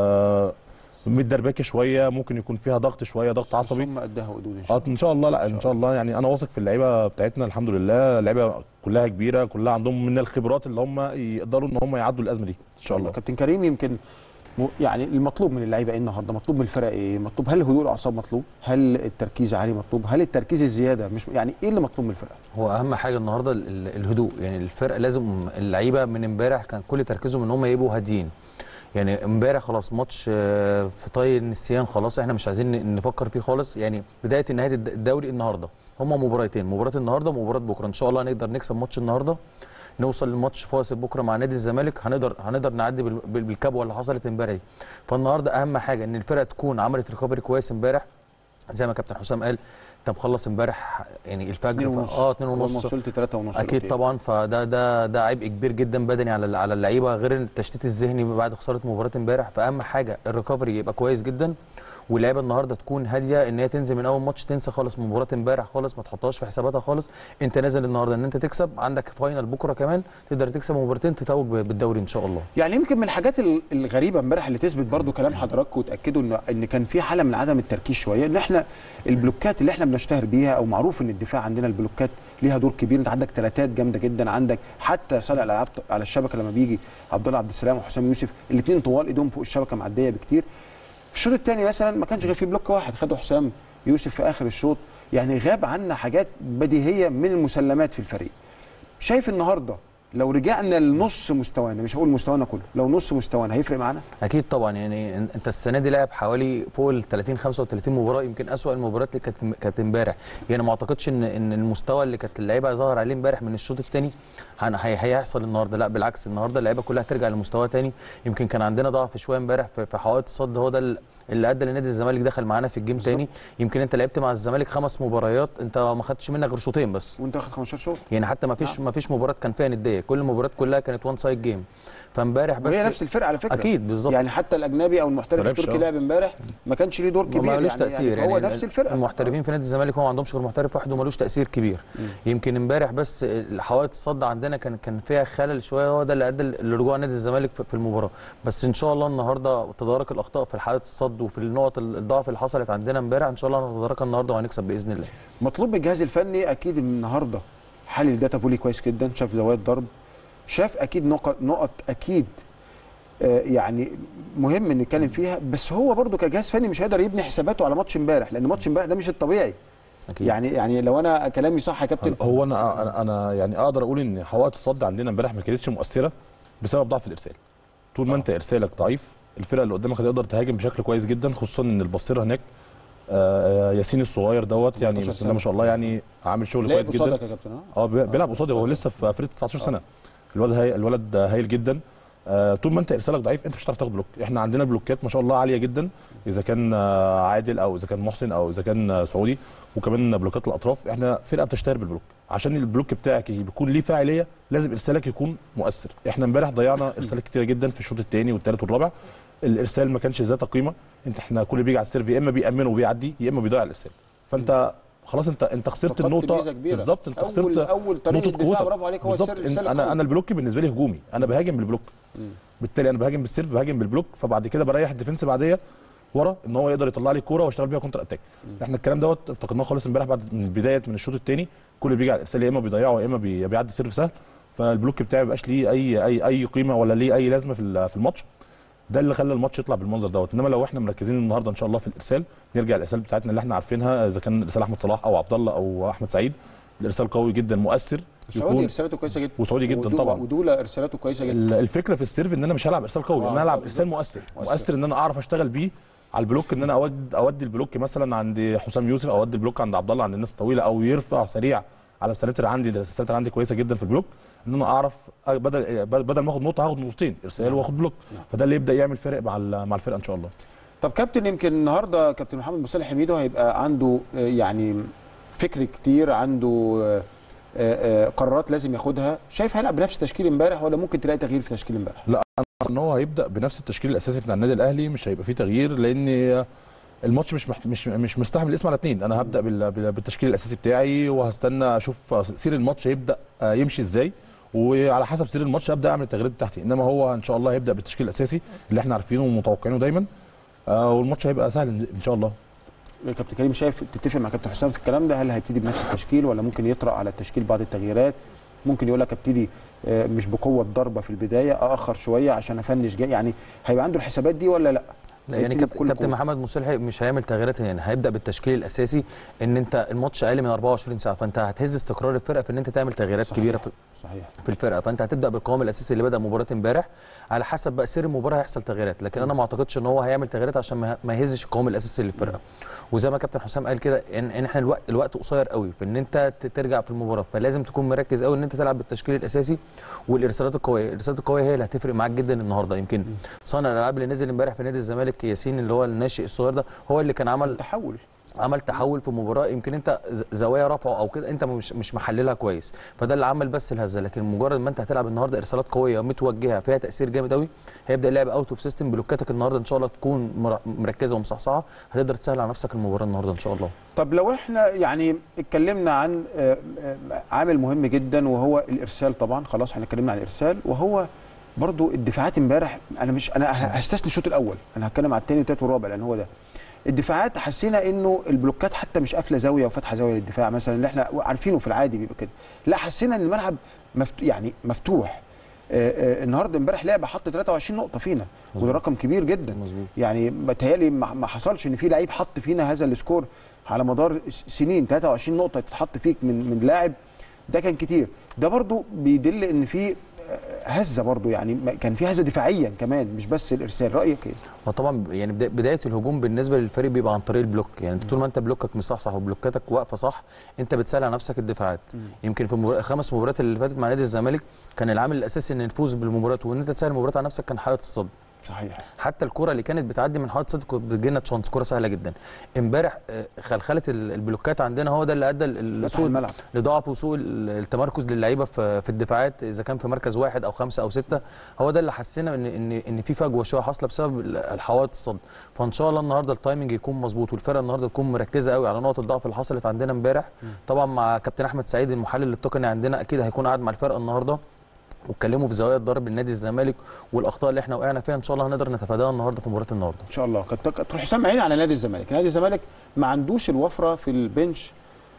آه متدربكه شويه ممكن يكون فيها ضغط شويه ضغط عصبي ثم قدها وقدود ان شاء اه الله ان شاء الله لا ان شاء الله يعني انا واثق في اللعيبه بتاعتنا الحمد لله اللعيبه كلها كبيره كلها عندهم من الخبرات اللي هم يقدروا ان هم يعدوا الازمه دي ان شاء الله كابتن كريم يمكن م- يعني المطلوب من اللعيبه ايه النهارده مطلوب من الفرق ايه مطلوب هل هدوء الاعصاب مطلوب هل التركيز عالي مطلوب هل التركيز الزياده مش يعني ايه اللي مطلوب من الفرقه هو اهم حاجه النهارده ال- ال- الهدوء يعني الفرقه لازم اللعيبه من امبارح كان كل تركيزهم ان هم يبقوا هاديين يعني امبارح خلاص ماتش آه، في طي النسيان خلاص احنا مش عايزين ن- نفكر فيه خالص يعني بدايه نهايه الد- الدوري النهارده هما مباراتين مباراه النهارده ومباراه بكره ان شاء الله هنقدر نكسب ماتش النهارده نوصل لماتش فاصل بكره مع نادي الزمالك هنقدر هنقدر نعدي بال- بال- بالكبوه اللي حصلت امبارح دي فالنهارده اهم حاجه ان الفرقه تكون عملت ريكفري كويس امبارح زي ما كابتن حسام قال انت مخلص امبارح يعني الفجر 2 ف- ونص اه 2 ونص وصلت 3 ونص اكيد طبعا فده ده ده عبء كبير جدا بدني على على اللعيبه غير التشتيت الذهني بعد خساره مباراه امبارح فاهم حاجه الريكفري يبقى كويس جدا واللعيبه النهارده تكون هاديه ان هي تنزل من اول ماتش تنسى خالص مباراه امبارح خالص ما تحطهاش في حساباتها خالص انت نازل النهارده ان انت تكسب عندك فاينل بكره كمان تقدر تكسب مباراتين تتوج ب- بالدوري ان شاء الله يعني يمكن من الحاجات ال- الغريبه امبارح اللي تثبت برضو كلام حضراتكم وتاكدوا ان ان كان في حاله من عدم التركيز شويه ان احنا البلوكات اللي احنا بنشتهر بيها او معروف ان الدفاع عندنا البلوكات ليها دور كبير انت عندك ثلاثات جامده جدا عندك حتى صانع الالعاب على الشبكه لما بيجي عبد الله عبد السلام وحسام يوسف الاثنين طوال ايدهم فوق الشبكه معديه بكتير في الشوط الثاني مثلا ما كانش غير في بلوك واحد خده حسام يوسف في اخر الشوط يعني غاب عنا حاجات بديهيه من المسلمات في الفريق شايف النهارده لو رجعنا لنص مستوانا مش هقول مستوانا كله لو نص مستوانا هيفرق معانا اكيد طبعا يعني إن- انت السنه دي لاعب حوالي فوق ال 30 35 مباراه يمكن اسوأ المباريات اللي كانت كانت امبارح يعني ما اعتقدش ان ان المستوى اللي كانت اللعيبه ظهر عليه امبارح من الشوط الثاني هيحصل النهارده لا بالعكس النهارده اللعيبه كلها هترجع لمستوى ثاني يمكن كان عندنا ضعف شويه امبارح في في حوائط الصد هو ده ال- اللي ادى لنادي الزمالك دخل معانا في الجيم بالظبط. تاني يمكن انت لعبت مع الزمالك خمس مباريات انت ما خدتش منك غير شوطين بس وانت واخد 15 شوط يعني حتى ما فيش ما فيش مباراه كان فيها نديه كل المباريات كلها كانت وان سايد جيم فامبارح بس وهي نفس الفرقه على فكره اكيد بالظبط يعني حتى الاجنبي او المحترف ما لعبش، التركي آه. لعب امبارح ما كانش ليه دور كبير ما ملوش يعني تاثير يعني, يعني, هو نفس الفرقه المحترفين في نادي الزمالك هو ما عندهمش غير محترف واحد وملوش تاثير كبير يمكن امبارح بس حوائط الصد عندنا كان كان فيها خلل شويه هو ده اللي ادى لرجوع نادي الزمالك في في المباراه بس ان شاء الله النهارده تدارك الاخطاء في حوائط الصد وفي النقط الضعف اللي حصلت عندنا امبارح ان شاء الله نتداركها النهارده وهنكسب باذن الله مطلوب من الجهاز الفني اكيد النهارده حلل داتا فولي كويس جدا شاف زوايا ضرب شاف اكيد نقط نقط اكيد آه، يعني مهم نتكلم فيها بس هو برضو كجهاز فني مش هيقدر يبني حساباته على ماتش امبارح لان ماتش امبارح ده مش الطبيعي اكيد يعني يعني لو انا كلامي صح يا كابتن هو انا انا, أنا يعني اقدر اقول ان حوائط الصد عندنا امبارح ما كانتش مؤثره بسبب ضعف الارسال طول ما انت ارسالك ضعيف الفرقه اللي قدامك هتقدر تهاجم بشكل كويس جدا خصوصا ان البصيره هناك آه، ياسين الصغير دوت يعني 18 بسم الله ما شاء الله يعني عامل شغل لعب كويس جدا قصادك يا كابتن اه اه بي- بيلعب قصادي هو لسه في فريق 19 سنه الولد هاي الولد هايل جدا آه طول ما انت ارسالك ضعيف انت مش هتعرف تاخد بلوك احنا عندنا بلوكات ما شاء الله عاليه جدا اذا كان آه عادل او اذا كان محسن او اذا كان آه سعودي وكمان بلوكات الاطراف احنا فرقه بتشتهر بالبلوك عشان البلوك بتاعك بيكون ليه فاعليه لازم ارسالك يكون مؤثر احنا امبارح ضيعنا ارسالات كتيره جدا في الشوط الثاني والثالث والرابع الارسال ما كانش ذات قيمه انت احنا كل اللي بيجي على السيرف يا اما بيامنه وبيعدي يا اما بيضيع الارسال فانت خلاص انت انت خسرت فقدت النقطه ميزة كبيرة. بالظبط انت أول- خسرت أول طريقة نقطة دفاع قوتك. برافو عليك هو بالظبط السر- انت- السر انا القوي. انا البلوك بالنسبه لي هجومي انا بهاجم بالبلوك بالتالي انا بهاجم بالسيرف بهاجم بالبلوك فبعد كده بريح الديفنس بعديه ورا ان هو يقدر يطلع لي الكوره واشتغل بيها كونتر اتاك احنا الكلام دوت افتقدناه خالص امبارح بعد من بدايه من الشوط الثاني كل اللي بيجي على الارسال يا اما بيضيعه يا اما بي- بيعدي سيرف سهل فالبلوك بتاعي ما بقاش ليه اي اي اي قيمه ولا ليه اي لازمه في ال- في الماتش ده اللي خلى الماتش يطلع بالمنظر دوت انما لو احنا مركزين النهارده ان شاء الله في الارسال نرجع الارسال بتاعتنا اللي احنا عارفينها اذا كان ارسال احمد صلاح او عبد الله او احمد سعيد الارسال قوي جدا مؤثر سعودي يكون- ارسالاته كويسه جدا وسعودي جدا ودو- طبعا. ودولا ارسالاته كويسه جدا ال- الفكره في السيرف ان انا مش هلعب ارسال قوي آه، ان انا العب بالظبط. ارسال مؤثر مؤثر. مؤثر ان انا اعرف اشتغل بيه على البلوك ان انا اود اودي البلوك مثلا عند حسام يوسف او اودي البلوك عند عبد الله عند الناس الطويله او يرفع سريع على السناتر عندي ده السناتر عندي كويسه جدا في البلوك ان انا اعرف أ- بدل بدل ما اخد نقطه هاخد نقطتين ارسال واخد بلوك فده اللي يبدا يعمل فرق مع ال- مع الفرقه ان شاء الله طب كابتن يمكن النهارده كابتن محمد مصالح حميدو هيبقى عنده آه، يعني فكر كتير عنده آه، آه، آه، قرارات لازم ياخدها شايف هيلعب بنفس تشكيل امبارح ولا ممكن تلاقي تغيير في تشكيل امبارح ان هو هيبدا بنفس التشكيل الاساسي بتاع النادي الاهلي مش هيبقى فيه تغيير لان الماتش مش محت... مش مش مستحمل الاسم على اثنين انا هبدا بال... بال- بالتشكيل الاساسي بتاعي وهستنى اشوف سير الماتش هيبدا آه، يمشي ازاي وعلى حسب سير الماتش ابدا اعمل التغييرات بتاعتي انما هو ان شاء الله هيبدا بالتشكيل الاساسي اللي احنا عارفينه ومتوقعينه دايما آه، والماتش هيبقى سهل ان شاء الله كابتن كريم شايف تتفق مع كابتن حسام في الكلام ده هل هيبتدي بنفس التشكيل ولا ممكن يطرأ على التشكيل بعض التغييرات ممكن يقول لك ابتدي آه، مش بقوه ضربه في البدايه اخر شويه عشان افنش جاي يعني هيبقى عنده الحسابات دي ولا لا لا يعني هيبتدي كابتن بكل كابتن قوة. محمد مصلحي مش هيعمل تغييرات يعني هيبدا بالتشكيل الاساسي ان انت الماتش اقل من 24 ساعه فانت هتهز استقرار الفرقه في ان انت تعمل تغييرات صحيح. كبيره في صحيح في الفرقه فانت هتبدا بالقوام الاساسي اللي بدا مباراه امبارح على حسب بقى سير المباراه هيحصل تغييرات لكن انا ما اعتقدش ان هو هيعمل تغييرات عشان ما ما يهزش القوام الاساسي للفرقه وزي ما كابتن حسام قال كده ان, إن احنا الوقت الوقت قصير قوي في ان انت ت- ترجع في المباراه فلازم تكون مركز قوي ان انت تلعب بالتشكيل الاساسي والارسالات القويه الارسالات القويه هي اللي هتفرق معاك جدا النهارده يمكن صانع الالعاب اللي نزل امبارح في نادي الزمالك ياسين اللي هو الناشئ الصغير ده هو اللي كان عمل تحول عمل تحول في مباراه يمكن انت ز- زوايا رفعه او كده انت مش مش محللها كويس فده اللي عمل بس الهزه لكن مجرد ما انت هتلعب النهارده ارسالات قويه متوجهه فيها تاثير جامد قوي هيبدا اللعب اوت اوف سيستم بلوكاتك النهارده ان شاء الله تكون مر- مركزه ومصحصحه هتقدر تسهل على نفسك المباراه النهارده ان شاء الله طب لو احنا يعني اتكلمنا عن آه، آه، عامل مهم جدا وهو الارسال طبعا خلاص احنا اتكلمنا عن الارسال وهو برضو الدفاعات امبارح انا مش انا هستثني الشوط الاول انا هتكلم على الثاني والثالث والرابع لان هو ده الدفاعات حسينا انه البلوكات حتى مش قافله زاويه وفاتحه زاويه للدفاع مثلا اللي احنا عارفينه في العادي بيبقى كده لا حسينا ان الملعب مفتوح يعني مفتوح آه، آه، النهارده امبارح لعبه حط 23 نقطه فينا وده رقم كبير جدا مظبوط. يعني بتهيألي ما ما حصلش ان في لعيب حط فينا هذا السكور على مدار س- سنين 23 نقطه تتحط فيك من من لاعب ده كان كتير ده برضو بيدل ان في آه، هزه برضو يعني ما- كان في هزه دفاعيا كمان مش بس الارسال رايك ايه وطبعا يعني بدا- بدايه الهجوم بالنسبه للفريق بيبقى عن طريق البلوك يعني انت طول ما انت بلوكك مصحصح وبلوكاتك واقفه صح انت بتسهل على نفسك الدفاعات يمكن في المبار- الخمس مباريات اللي فاتت مع نادي الزمالك كان العامل الاساسي ان نفوز بالمباراه وان انت تسهل المباراه على نفسك كان حائط الصد صحيح حتى الكره اللي كانت بتعدي من حائط الصد كانت بتجي لنا تشانس كره سهله جدا امبارح آه، خلخله ال- البلوكات عندنا هو ده اللي ادى ل- فتح لسوء الملعب. لضعف وسوء ال- التمركز للعيبه في في الدفاعات اذا كان في مركز واحد او خمسه او سته هو ده اللي حسينا ان ان ان في فجوه شويه حاصله بسبب ال- الحوائط الصد فان شاء الله النهارده التايمنج يكون مظبوط والفرقه النهارده تكون مركزه قوي على نقط الضعف اللي حصلت عندنا امبارح طبعا مع كابتن احمد سعيد المحلل التقني عندنا اكيد هيكون قاعد مع الفرقه النهارده واتكلموا في زوايا الضرب لنادي الزمالك والاخطاء اللي احنا وقعنا فيها ان شاء الله هنقدر نتفاداها النهارده في مباراه النهارده ان شاء الله كابتن كابتن حسام عين على نادي الزمالك نادي الزمالك ما عندوش الوفره في البنش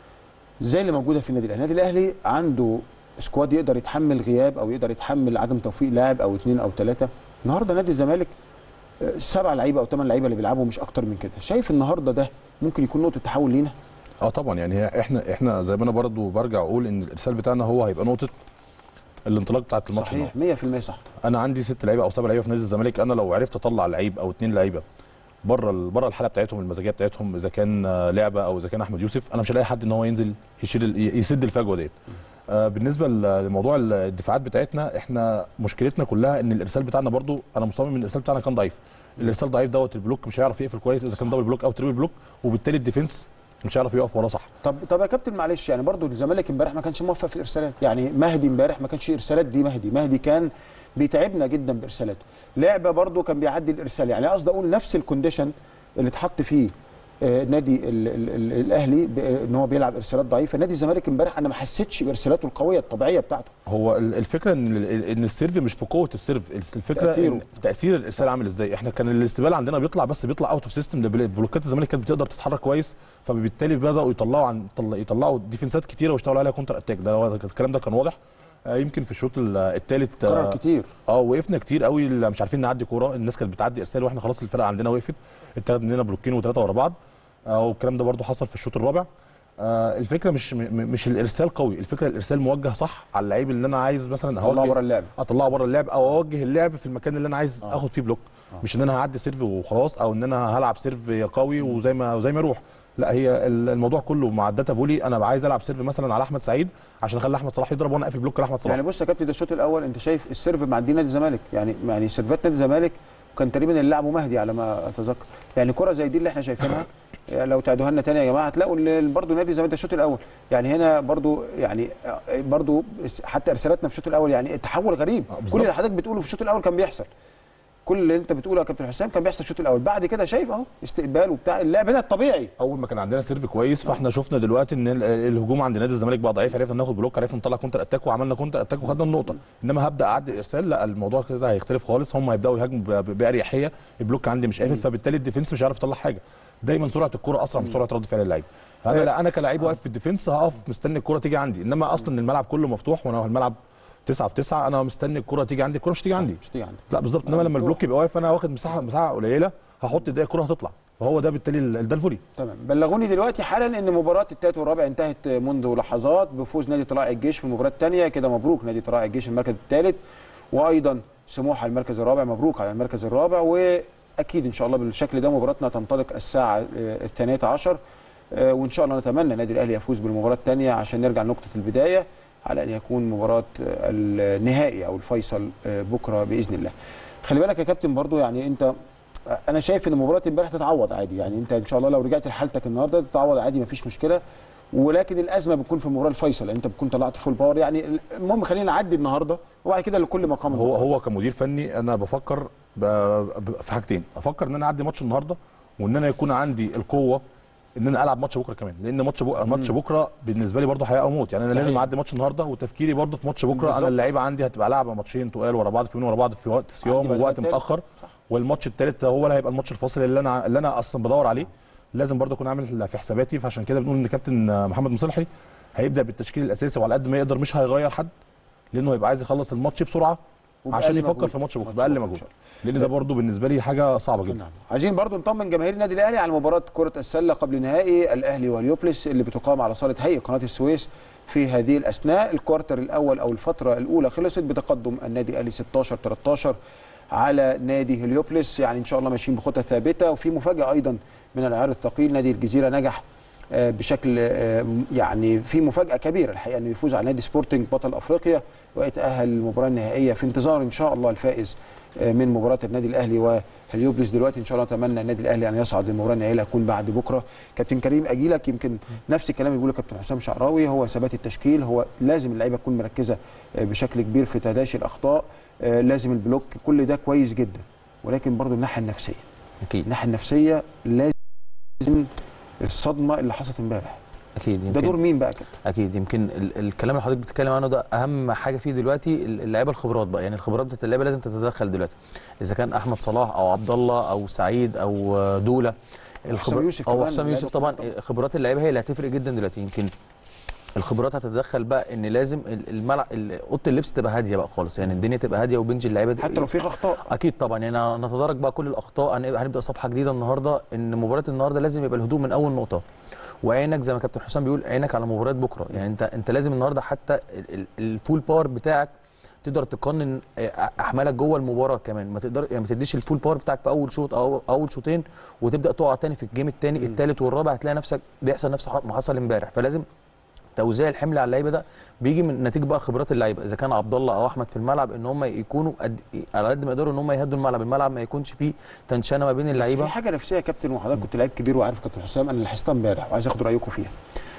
زي اللي موجوده في النادي الاهلي النادي الاهلي عنده سكواد يقدر يتحمل غياب او يقدر يتحمل عدم توفيق لاعب او اثنين او ثلاثه النهارده نادي الزمالك آه، سبع لعيبه او ثمان لعيبه اللي بيلعبوا مش اكتر من كده شايف النهارده ده ممكن يكون نقطه تحول لينا اه طبعا يعني هي احنا احنا زي ما انا برضو برجع اقول ان الارسال بتاعنا هو هيبقى نقطه الانطلاق بتاعت الماتش النهارده. صحيح 100% صح انا عندي ست لعيبه او سبع لعيبه في نادي الزمالك انا لو عرفت اطلع لعيب او اثنين لعيبه بره ال- بره الحاله بتاعتهم المزاجيه بتاعتهم اذا كان آه، لعبه او اذا كان احمد يوسف انا مش هلاقي حد ان هو ينزل يشيل ال- ي- يسد الفجوه ديت آه، بالنسبه ل- لموضوع ال- الدفاعات بتاعتنا احنا مشكلتنا كلها ان الارسال بتاعنا برضو انا مصمم ان الارسال بتاعنا كان ضعيف الارسال ضعيف دوت البلوك مش هيعرف يقفل كويس اذا كان دبل بلوك او تريبل بلوك وبالتالي الديفنس مش هيعرف يقف وراه صح طب طب يا كابتن معلش يعني برضو الزمالك امبارح ما كانش موفق في الارسالات يعني مهدي امبارح ما كانش ارسالات دي مهدي مهدي كان بيتعبنا جدا بارسالاته لعبه برضو كان بيعدي الارسال يعني قصدي اقول نفس الكونديشن اللي اتحط فيه آه، نادي ال ال ال الاهلي ب- ان هو بيلعب ارسالات ضعيفه نادي الزمالك امبارح انا ما حسيتش بارسالاته القويه الطبيعيه بتاعته هو ال- الفكره ان ال- ان السيرف مش في قوه السيرف الفكره تأثيره. إن تاثير الارسال عامل ازاي احنا كان الاستقبال عندنا بيطلع بس بيطلع اوت اوف سيستم بلوكات الزمالك كانت بتقدر تتحرك كويس فبالتالي بداوا يطلعوا عن طل- يطلعوا ديفنسات كتيره ويشتغلوا عليها كونتر اتاك ده هو الكلام ده كان واضح آه، يمكن في الشوط الثالث قرار كتير اه وقفنا كتير قوي لا مش عارفين نعدي كوره الناس كانت بتعدي ارسال واحنا خلاص الفرقه عندنا وقفت اتاخد مننا بلوكين وثلاثه ورا بعض آه والكلام ده برضو حصل في الشوط الرابع آه الفكره مش م- م- مش الارسال قوي الفكره الارسال موجه صح على اللعيب اللي انا عايز مثلا طلعه أوجه- بره اللعب اطلعه بره اللعب او اوجه اللعب في المكان اللي انا عايز آه. اخد فيه بلوك آه. مش ان انا هعدي سيرف وخلاص او ان انا هلعب سيرف قوي وزي ما وزي ما يروح لا هي ال- الموضوع كله مع الداتا فولي انا عايز العب سيرف مثلا على احمد سعيد عشان اخلي احمد صلاح يضرب وانا اقفل بلوك لاحمد صلاح يعني بص يا كابتن ده الشوط الاول انت شايف السيرف معدي نادي الزمالك يعني يعني سيرفات نادي الزمالك كان تقريبا اللي لعبه مهدي على ما اتذكر يعني كره زي دي اللي احنا شايفينها يعني لو تعيدوها لنا تاني يا جماعه هتلاقوا ان برضه نادي الزمالك ده الشوط الاول يعني هنا برضه يعني برضه حتى ارسالاتنا في الشوط الاول يعني تحول غريب آه، بالظبط. كل اللي حضرتك بتقوله في الشوط الاول كان بيحصل كل اللي انت بتقوله يا كابتن حسام كان بيحصل في الشوط الاول بعد كده شايف اهو استقبال وبتاع اللعب هنا الطبيعي اول ما كان عندنا سيرف كويس فاحنا شفنا دلوقتي ان ال- الهجوم عند نادي الزمالك بقى ضعيف عرفنا ناخد بلوك عرفنا نطلع كونتر اتاك وعملنا كونتر اتاك وخدنا النقطه انما هبدا اعدي الارسال لا الموضوع كده هيختلف خالص هم هيبداوا يهاجموا ب- ب- باريحيه البلوك عندي مش قافل فبالتالي الديفنس مش هيعرف يطلع حاجه دايما سرعه الكره اسرع من سرعه رد فعل اللعيب انا لا انا كلاعب واقف في الديفنس هقف مستني الكره تيجي عندي انما اصلا الملعب كله مفتوح وانا الملعب 9 في 9 انا مستني الكره تيجي عندي الكره مش تيجي عندي مش تيجي عندك لا بالظبط انما لما مفتوح. البلوك يبقى واقف انا واخد مساحه مساحه قليله هحط ايديا الكره هتطلع فهو ده بالتالي ال- ده الفولي تمام بلغوني دلوقتي حالا ان مباراه الثالث والرابع انتهت منذ لحظات بفوز نادي طلائع الجيش في المباراه الثانيه كده مبروك نادي طلائع الجيش المركز الثالث وايضا سموحه المركز الرابع مبروك على المركز الرابع واكيد ان شاء الله بالشكل ده مباراتنا تنطلق الساعه آه، الثانيه عشر آه، وان شاء الله نتمنى النادي الاهلي يفوز بالمباراه الثانيه عشان نرجع لنقطه البدايه على ان يكون مباراه آه، النهائي او الفيصل آه، بكره باذن الله خلي بالك يا كابتن برضو يعني انت انا شايف ان مباراه امبارح تتعوض عادي يعني انت ان شاء الله لو رجعت لحالتك النهارده تتعوض عادي مفيش مشكله ولكن الازمه بتكون في المباراه الفيصل يعني انت بتكون طلعت فول باور يعني المهم خلينا نعدي النهارده وبعد كده لكل مقام هو مقام. هو كمدير فني انا بفكر ب... ب... في حاجتين افكر ان انا اعدي ماتش النهارده وان انا يكون عندي القوه ان انا العب ماتش بكره كمان لان ماتش بكره ماتش بكره بالنسبه لي برضه حياه او موت يعني انا صحيح. لازم اعدي ماتش النهارده وتفكيري برضه في ماتش بكره بالظبط. انا اللعيبه عندي هتبقى لعبه ماتشين تقال ورا بعض في يومين ورا بعض في وقت عندي صيام بعد ووقت كده التالت. متاخر صح. والماتش الثالث هو اللي هيبقى الماتش الفاصل اللي انا اللي انا اصلا بدور عليه لازم برضه اكون عامل في حساباتي فعشان كده بنقول ان كابتن محمد مصلحي هيبدا بالتشكيل الاساسي وعلى قد ما يقدر مش هيغير حد لانه هيبقى عايز يخلص الماتش بسرعه وبأقل عشان يفكر مجهود. في ماتش بكره ماتش باقل بكرة إن مجهود شاء لان ده برضه بالنسبه لي حاجه صعبه جدا نعم عايزين برضو نطمن جماهير النادي الاهلي على مباراه كره السله قبل نهائي الاهلي واليوبلس اللي بتقام على صاله هيئه قناه السويس في هذه الاثناء الكوارتر الاول او الفتره الاولى خلصت بتقدم النادي الاهلي 16 13 على نادي هليوبلس يعني ان شاء الله ماشيين بخطى ثابته وفي مفاجاه ايضا من العيار الثقيل نادي الجزيره نجح آه، بشكل آه، يعني في مفاجاه كبيره الحقيقه انه يفوز على نادي سبورتنج بطل افريقيا ويتاهل للمباراه النهائيه في انتظار ان شاء الله الفائز آه، من مباراه النادي الاهلي وهليوبلس دلوقتي ان شاء الله اتمنى النادي الاهلي ان يصعد للمباراه النهائيه اللي هتكون بعد بكره كابتن كريم اجي لك يمكن نفس الكلام اللي بيقوله كابتن حسام شعراوي هو ثبات التشكيل هو لازم اللعيبه تكون مركزه آه، بشكل كبير في تداشي الاخطاء آه، لازم البلوك كل ده كويس جدا ولكن برضو الناحيه النفسيه اكيد الناحيه النفسيه لازم الصدمه اللي حصلت امبارح اكيد ده يمكن دور مين بقى كده اكيد يمكن ال- الكلام اللي حضرتك بتتكلم عنه ده اهم حاجه فيه دلوقتي ال- اللعيبه الخبرات بقى يعني الخبرات بتاعت اللعيبه لازم تتدخل دلوقتي اذا كان احمد صلاح او عبد الله او سعيد او آه، دوله وحسام يوسف او كمان، حسام يوسف لعيبة طبعا كبار طبعاً. خبرات اللعيبه هي اللي هتفرق جدا دلوقتي يمكن الخبرات هتتدخل بقى ان لازم ال- الملعب ال- اوضه اللبس تبقى هاديه بقى خالص يعني الدنيا تبقى هاديه وبنج اللعيبه حتى لو في اخطاء اكيد طبعا يعني نتدارك بقى كل الاخطاء هن- هنبدا صفحه جديده النهارده ان مباراه النهارده لازم يبقى الهدوء من اول نقطه وعينك زي ما كابتن حسام بيقول عينك على مباراه بكره يعني انت انت لازم النهارده حتى ال- ال- الفول باور بتاعك تقدر تقنن آه، احمالك جوه المباراه كمان ما تقدر يعني ما تديش الفول باور بتاعك في اول شوط او اول شوطين وتبدا تقع تاني في الجيم الثاني الثالث والرابع هتلاقي نفسك بيحصل نفس ما حصل امبارح فلازم توزيع الحمل على اللعيبه ده بيجي من نتيجه بقى خبرات اللعيبه اذا كان عبد الله او احمد في الملعب ان هم يكونوا قد على قد ما يقدروا ان هم يهدوا الملعب الملعب ما يكونش فيه تنشنه ما بين بس اللعيبه في حاجه نفسيه يا كابتن وحضرتك كنت لعيب كبير وعارف كابتن حسام انا لاحظتها امبارح وعايز اخد رايكم فيها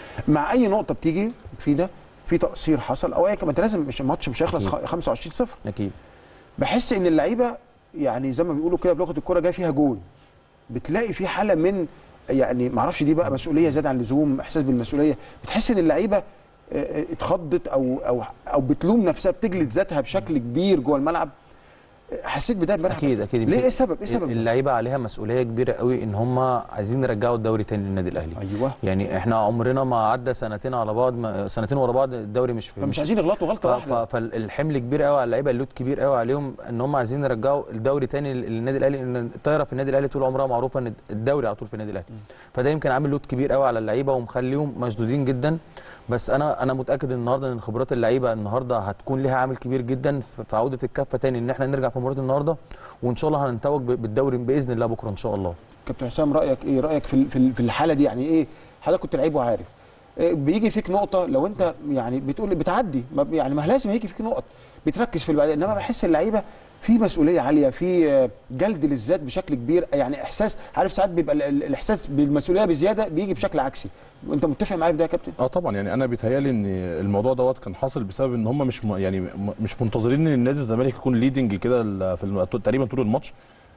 مع اي نقطه بتيجي فينا في تقصير حصل او اي كمان انت لازم مش الماتش مش هيخلص أكيد. 25 0 اكيد بحس ان اللعيبه يعني زي ما بيقولوا كده بلغه الكوره جاي فيها جول بتلاقي في حاله من يعني ما اعرفش دي بقى مسؤوليه زياده عن اللزوم احساس بالمسؤوليه بتحس ان اللعيبه آه، آه، اتخضت او او او بتلوم نفسها بتجلد ذاتها بشكل كبير جوه الملعب آه، حسيت بده امبارح اكيد اكيد ليه ايه السبب ايه السبب ده؟ اللعيبه عليها مسؤوليه كبيره قوي ان هم عايزين يرجعوا الدوري تاني للنادي الاهلي ايوه يعني احنا عمرنا ما عدى سنتين على بعض ما سنتين ورا بعض الدوري مش في فمش عايزين يغلطوا غلطه ف- واحده ف- فالحمل كبير قوي على اللعيبه اللود كبير قوي عليهم ان هم عايزين يرجعوا الدوري تاني لل- للنادي الاهلي ان الطايره في النادي الاهلي طول عمرها معروفه ان الدوري على طول في النادي الاهلي فده يمكن عامل لود كبير قوي على اللعيبه ومخليهم مشدودين جدا بس انا انا متاكد النهارده ان خبرات اللعيبه النهارده هتكون لها عامل كبير جدا في في عوده الكفه تاني ان احنا نرجع في مباراه النهارده وان شاء الله هنتوج ب- بالدوري باذن الله بكره ان شاء الله كابتن حسام رايك ايه رايك في ال- في ال- في الحاله دي يعني ايه حضرتك كنت لعيب وعارف إيه بيجي فيك نقطه لو انت يعني بتقول بتعدي ما ب- يعني ما لازم هيجي فيك نقط بتركز في اللي بعدين انما بحس اللعيبه في مسؤوليه عاليه في آه، جلد للذات بشكل كبير يعني احساس عارف ساعات بيبقى ال- ال- الاحساس بالمسؤوليه بزياده بيجي بشكل عكسي انت متفق معايا في ده يا كابتن اه طبعا يعني انا بيتهيالي ان الموضوع دوت كان حاصل بسبب ان هم مش م- يعني م- مش منتظرين ان النادي الزمالك يكون ليدنج كده ال- في الم- تقريبا طول الماتش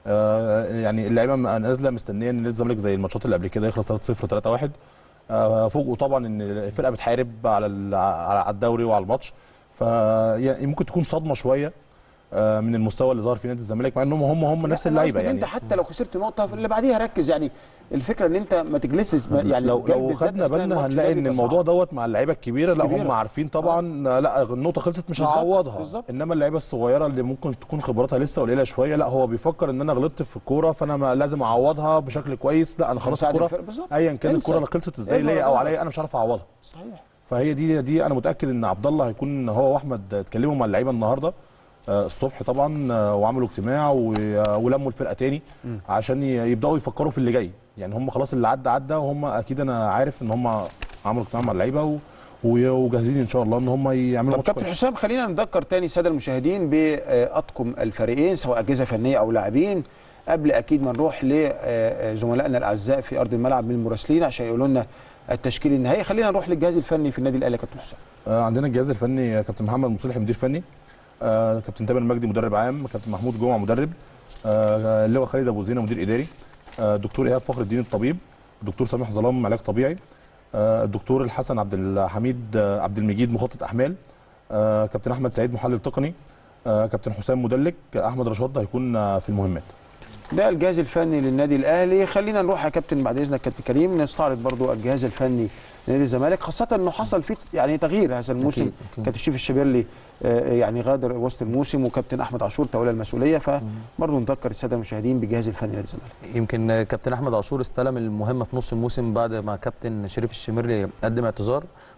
آه يعني اللعيبه م- نازله مستنيه ان نادي الزمالك زي الماتشات اللي قبل كده يخلص 3-0 3-1 آه فوجئوا طبعا ان الفرقه بتحارب على ال- على على الدوري وعلى الماتش ف يعني ممكن تكون صدمه شويه آه من المستوى اللي ظهر فيه نادي الزمالك مع انهم هم هم نفس لا، أنا اللعيبه قصدي إن يعني انت حتى لو خسرت نقطه في اللي بعديها ركز يعني الفكره ان انت ما تجلسش ما- يعني لو جلد لو الذات خدنا أثناء بالنا الماتش هنلاقي ده ان بيبقى الموضوع صعب. دوت مع اللعيبه الكبيره لا كبيرة. هم عارفين طبعا آه. لا النقطه خلصت مش بالظبط، هعوضها بالظبط. انما اللعيبه الصغيره اللي ممكن تكون خبراتها لسه قليله شويه لا هو بيفكر ان انا غلطت في الكوره فانا ما لازم اعوضها بشكل كويس لا انا خلاص هنساعد الكوره الفرق، بالظبط. ايا كان انسى. الكوره اللي خلصت ازاي ارمي ليا ورا او ظهرك. عليا انا مش عارف اعوضها صحيح فهي دي دي انا متاكد ان عبد الله هيكون هو واحمد اتكلموا مع اللعيبه النهارده آه، الصبح طبعا آه، وعملوا اجتماع و- آه، ولموا الفرقه تاني عشان ي- يبداوا يفكروا في اللي جاي يعني هم خلاص اللي عدى عدى وهم اكيد انا عارف ان هم عملوا اجتماع مع اللعيبه و- و- وجاهزين ان شاء الله ان هم يعملوا طب ماتش كابتن كويس حسام خلينا نذكر تاني الساده المشاهدين باطقم الفريقين سواء اجهزه فنيه او لاعبين قبل اكيد ما نروح لزملائنا الاعزاء في ارض الملعب من المراسلين عشان يقولوا لنا التشكيل النهائي خلينا نروح للجهاز الفني في النادي الاهلي يا كابتن حسام آه، عندنا الجهاز الفني كابتن محمد مصلحي مدير فني آه، كابتن تامر مجدي مدرب عام كابتن محمود جمعه مدرب آه، اللواء خالد ابو زينه مدير اداري آه، دكتور ايهاب فخر الدين الطبيب دكتور سامح ظلام علاج طبيعي آه، الدكتور الحسن عبد الحميد آه، عبد المجيد مخطط احمال آه، كابتن احمد سعيد محلل تقني آه، كابتن حسام مدلك احمد رشاد هيكون آه، في المهمات ده الجهاز الفني للنادي الاهلي خلينا نروح يا كابتن بعد اذنك كابتن كريم نستعرض برضو الجهاز الفني لنادي الزمالك خاصه انه حصل فيه يعني تغيير هذا الموسم أكيد، أكيد. كابتن شريف الشبيرلي آه، يعني غادر وسط الموسم وكابتن احمد عاشور تولى المسؤوليه فبرضو نذكر الساده المشاهدين بالجهاز الفني لنادي الزمالك يمكن كابتن احمد عاشور استلم المهمه في نص الموسم بعد ما كابتن شريف الشميري قدم اعتذار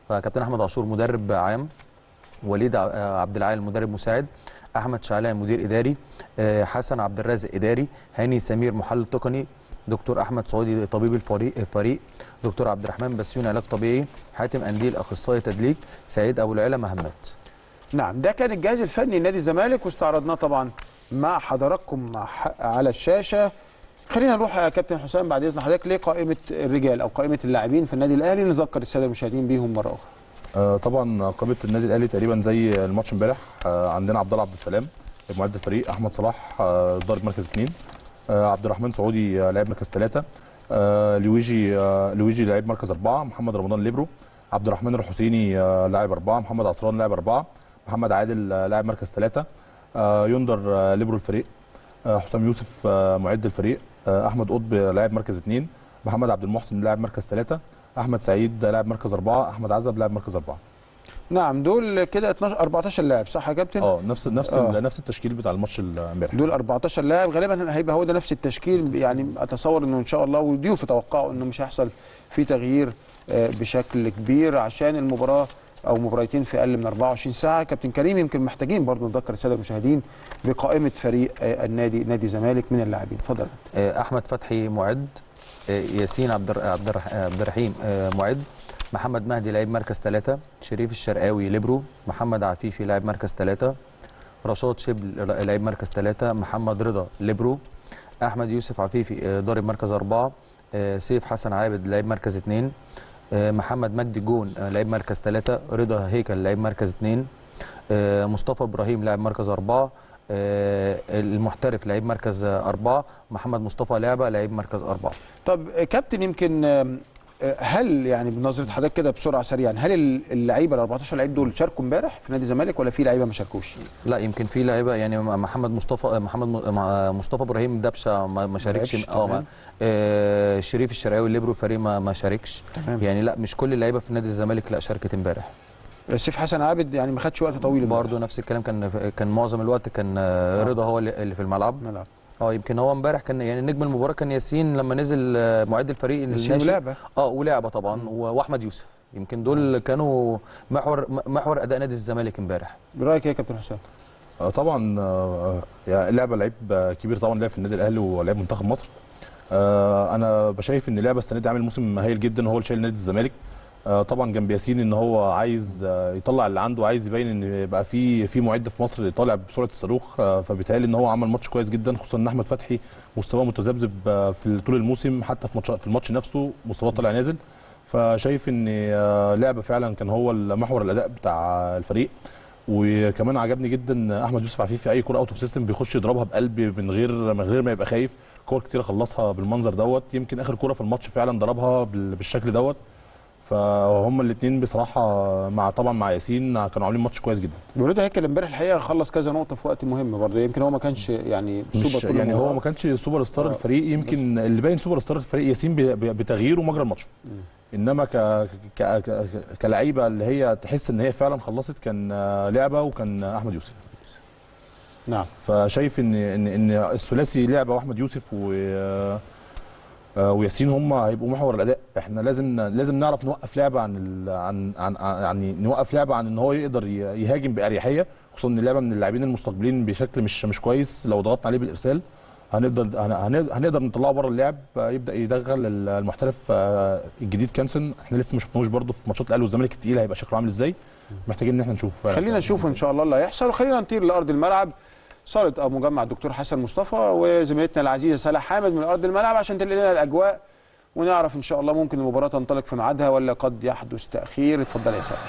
فكابتن احمد عاشور مدرب عام وليد ع- آه، عبد العال مدرب مساعد احمد شعلان مدير اداري آه، حسن عبد الرازق اداري هاني سمير محلل تقني دكتور احمد سعودي طبيب الفريق الفريق دكتور عبد الرحمن بسيون علاج طبيعي حاتم انديل اخصائي تدليك سعيد ابو العلا مهمات نعم ده كان الجهاز الفني لنادي الزمالك واستعرضناه طبعا مع حضراتكم مع ح- على الشاشه خلينا نروح يا كابتن حسام بعد اذن حضرتك لقائمه الرجال او قائمه اللاعبين في النادي الاهلي نذكر الساده المشاهدين بيهم مره اخرى آه، طبعا قائمه النادي الاهلي تقريبا زي الماتش امبارح آه، عندنا عبد الله عبد السلام معد الفريق احمد صلاح آه، ضارب مركز اثنين آه، عبد الرحمن سعودي آه، لاعب مركز ثلاثه آه، لويجي آه، لويجي لاعب مركز اربعه محمد رمضان ليبرو عبد الرحمن الحسيني آه، لاعب اربعه محمد عصران لاعب اربعه محمد عادل آه، لاعب مركز ثلاثه آه، يندر آه، ليبرو الفريق آه، حسام يوسف آه، معد الفريق آه، احمد قطب لاعب مركز اثنين محمد عبد المحسن لاعب مركز ثلاثه احمد سعيد لاعب مركز اربعه احمد عزب لاعب مركز اربعه نعم دول كده 12 14 لاعب صح يا كابتن اه نفس نفس آه. نفس التشكيل بتاع الماتش امبارح دول 14 لاعب غالبا هيبقى هو ده نفس التشكيل يعني اتصور انه ان شاء الله وضيوف يتوقعوا انه مش هيحصل في تغيير آه، بشكل كبير عشان المباراه او مباراتين في اقل من 24 ساعه كابتن كريم يمكن محتاجين برضو نذكر الساده المشاهدين بقائمه فريق آه، النادي نادي الزمالك من اللاعبين اتفضل آه، احمد فتحي معد آه، ياسين عبد الر- عبد الرح- آه، عبد الرحيم آه، معد محمد مهدي لاعب مركز ثلاثة شريف الشرقاوي ليبرو محمد عفيفي لاعب مركز ثلاثة رشاد شبل لاعب مركز ثلاثة محمد رضا ليبرو احمد يوسف عفيفي آه، ضارب مركز أربعة آه، سيف حسن عابد لاعب مركز اثنين آه، محمد مجدي جون آه، لاعب مركز ثلاثة رضا هيكل لاعب مركز اثنين آه، مصطفى ابراهيم لاعب مركز أربعة آه، المحترف لاعب مركز آه، أربعة محمد مصطفى لعبة لاعب مركز أربعة طب آه، كابتن يمكن آم، آه، هل يعني بنظره حضرتك كده بسرعه سريعا هل اللعيبه ال 14 لعيب دول شاركوا امبارح في نادي الزمالك ولا في لعيبه ما شاركوش؟ لا يمكن في لعيبه يعني محمد مصطفى محمد م- مع- مصطفى ابراهيم دبشه ما ما شاركش لعبش، اه تمام. ما- آه، شريف الشرقاوي الليبرو الفريق ما ما شاركش تمام. يعني لا مش كل اللعيبه في نادي الزمالك لا شاركت امبارح سيف حسن عابد يعني ما خدش وقت طويل امبارح. برضه نفس الكلام كان كان معظم الوقت كان آه، رضا هو اللي اللي في الملعب ملعب اه يمكن هو امبارح كان يعني نجم المباراه كان ياسين لما نزل آه، معد الفريق ياسين الناشئ. ولعبة. اه ولعبه طبعا و- واحمد يوسف يمكن دول كانوا محور محور اداء نادي الزمالك امبارح برايك ايه يا كابتن حسام؟ آه، طبعا آه، يعني لعبه لعيب آه، كبير طبعا لعب في النادي الاهلي ولعب منتخب مصر آه، انا بشايف ان لعبه السنه دي عامل موسم هايل جدا هو اللي شايل نادي الزمالك آه، طبعا جنب ياسين ان هو عايز آه، يطلع اللي عنده عايز يبين ان بقى في في معد في مصر طالع بسرعه الصاروخ آه، فبيتهيألي ان هو عمل ماتش كويس جدا خصوصا ان احمد فتحي مستواه متذبذب آه، في طول الموسم حتى في ماتش في الماتش نفسه مستواه طالع نازل فشايف ان آه، لعبه فعلا كان هو محور الاداء بتاع الفريق وكمان عجبني جدا احمد يوسف عفيفي اي كوره اوت اوف سيستم بيخش يضربها بقلب من غير من غير ما يبقى خايف كور كتير خلصها بالمنظر دوت يمكن اخر كوره في الماتش فعلا ضربها بال- بالشكل دوت فهم الاثنين بصراحه مع طبعا مع ياسين كانوا عاملين ماتش كويس جدا وليد هيكل امبارح الحقيقه خلص كذا نقطه في وقت مهم برضه يمكن هو ما كانش يعني مش سوبر طول يعني هو المباراة. ما كانش سوبر ستار آه. الفريق يمكن اللي باين سوبر ستار الفريق ياسين ب- ب- بتغييره مجرى الماتش انما ك ك ك كلعيبه اللي هي تحس ان هي فعلا خلصت كان آه، لعبه وكان آه، احمد يوسف نعم فشايف ان ان ان الثلاثي لعبه واحمد يوسف و آه، وياسين هم هيبقوا محور الاداء احنا لازم لازم نعرف نوقف لعبه عن ال... عن عن عن- يعني نوقف لعبه عن ان هو يقدر ي- يهاجم باريحيه خصوصا ان اللعبه من اللاعبين المستقبلين بشكل مش مش كويس لو ضغطنا عليه بالارسال هنقدر هن- هن- هنقدر نطلعه بره اللعب آه، يبدا يدخل ال- المحترف آه، الجديد كانسون احنا لسه ما شفناهوش برده في ماتشات الاهلي والزمالك التقيله هيبقى شكله عامل ازاي محتاجين ان احنا نشوف خلينا نشوف ان شاء الله اللي هيحصل وخلينا نطير لارض الملعب صاله او مجمع الدكتور حسن مصطفى وزميلتنا العزيزه سلا حامد من ارض الملعب عشان تنقل لنا الاجواء ونعرف ان شاء الله ممكن المباراه تنطلق في ميعادها ولا قد يحدث تاخير اتفضل يا سلا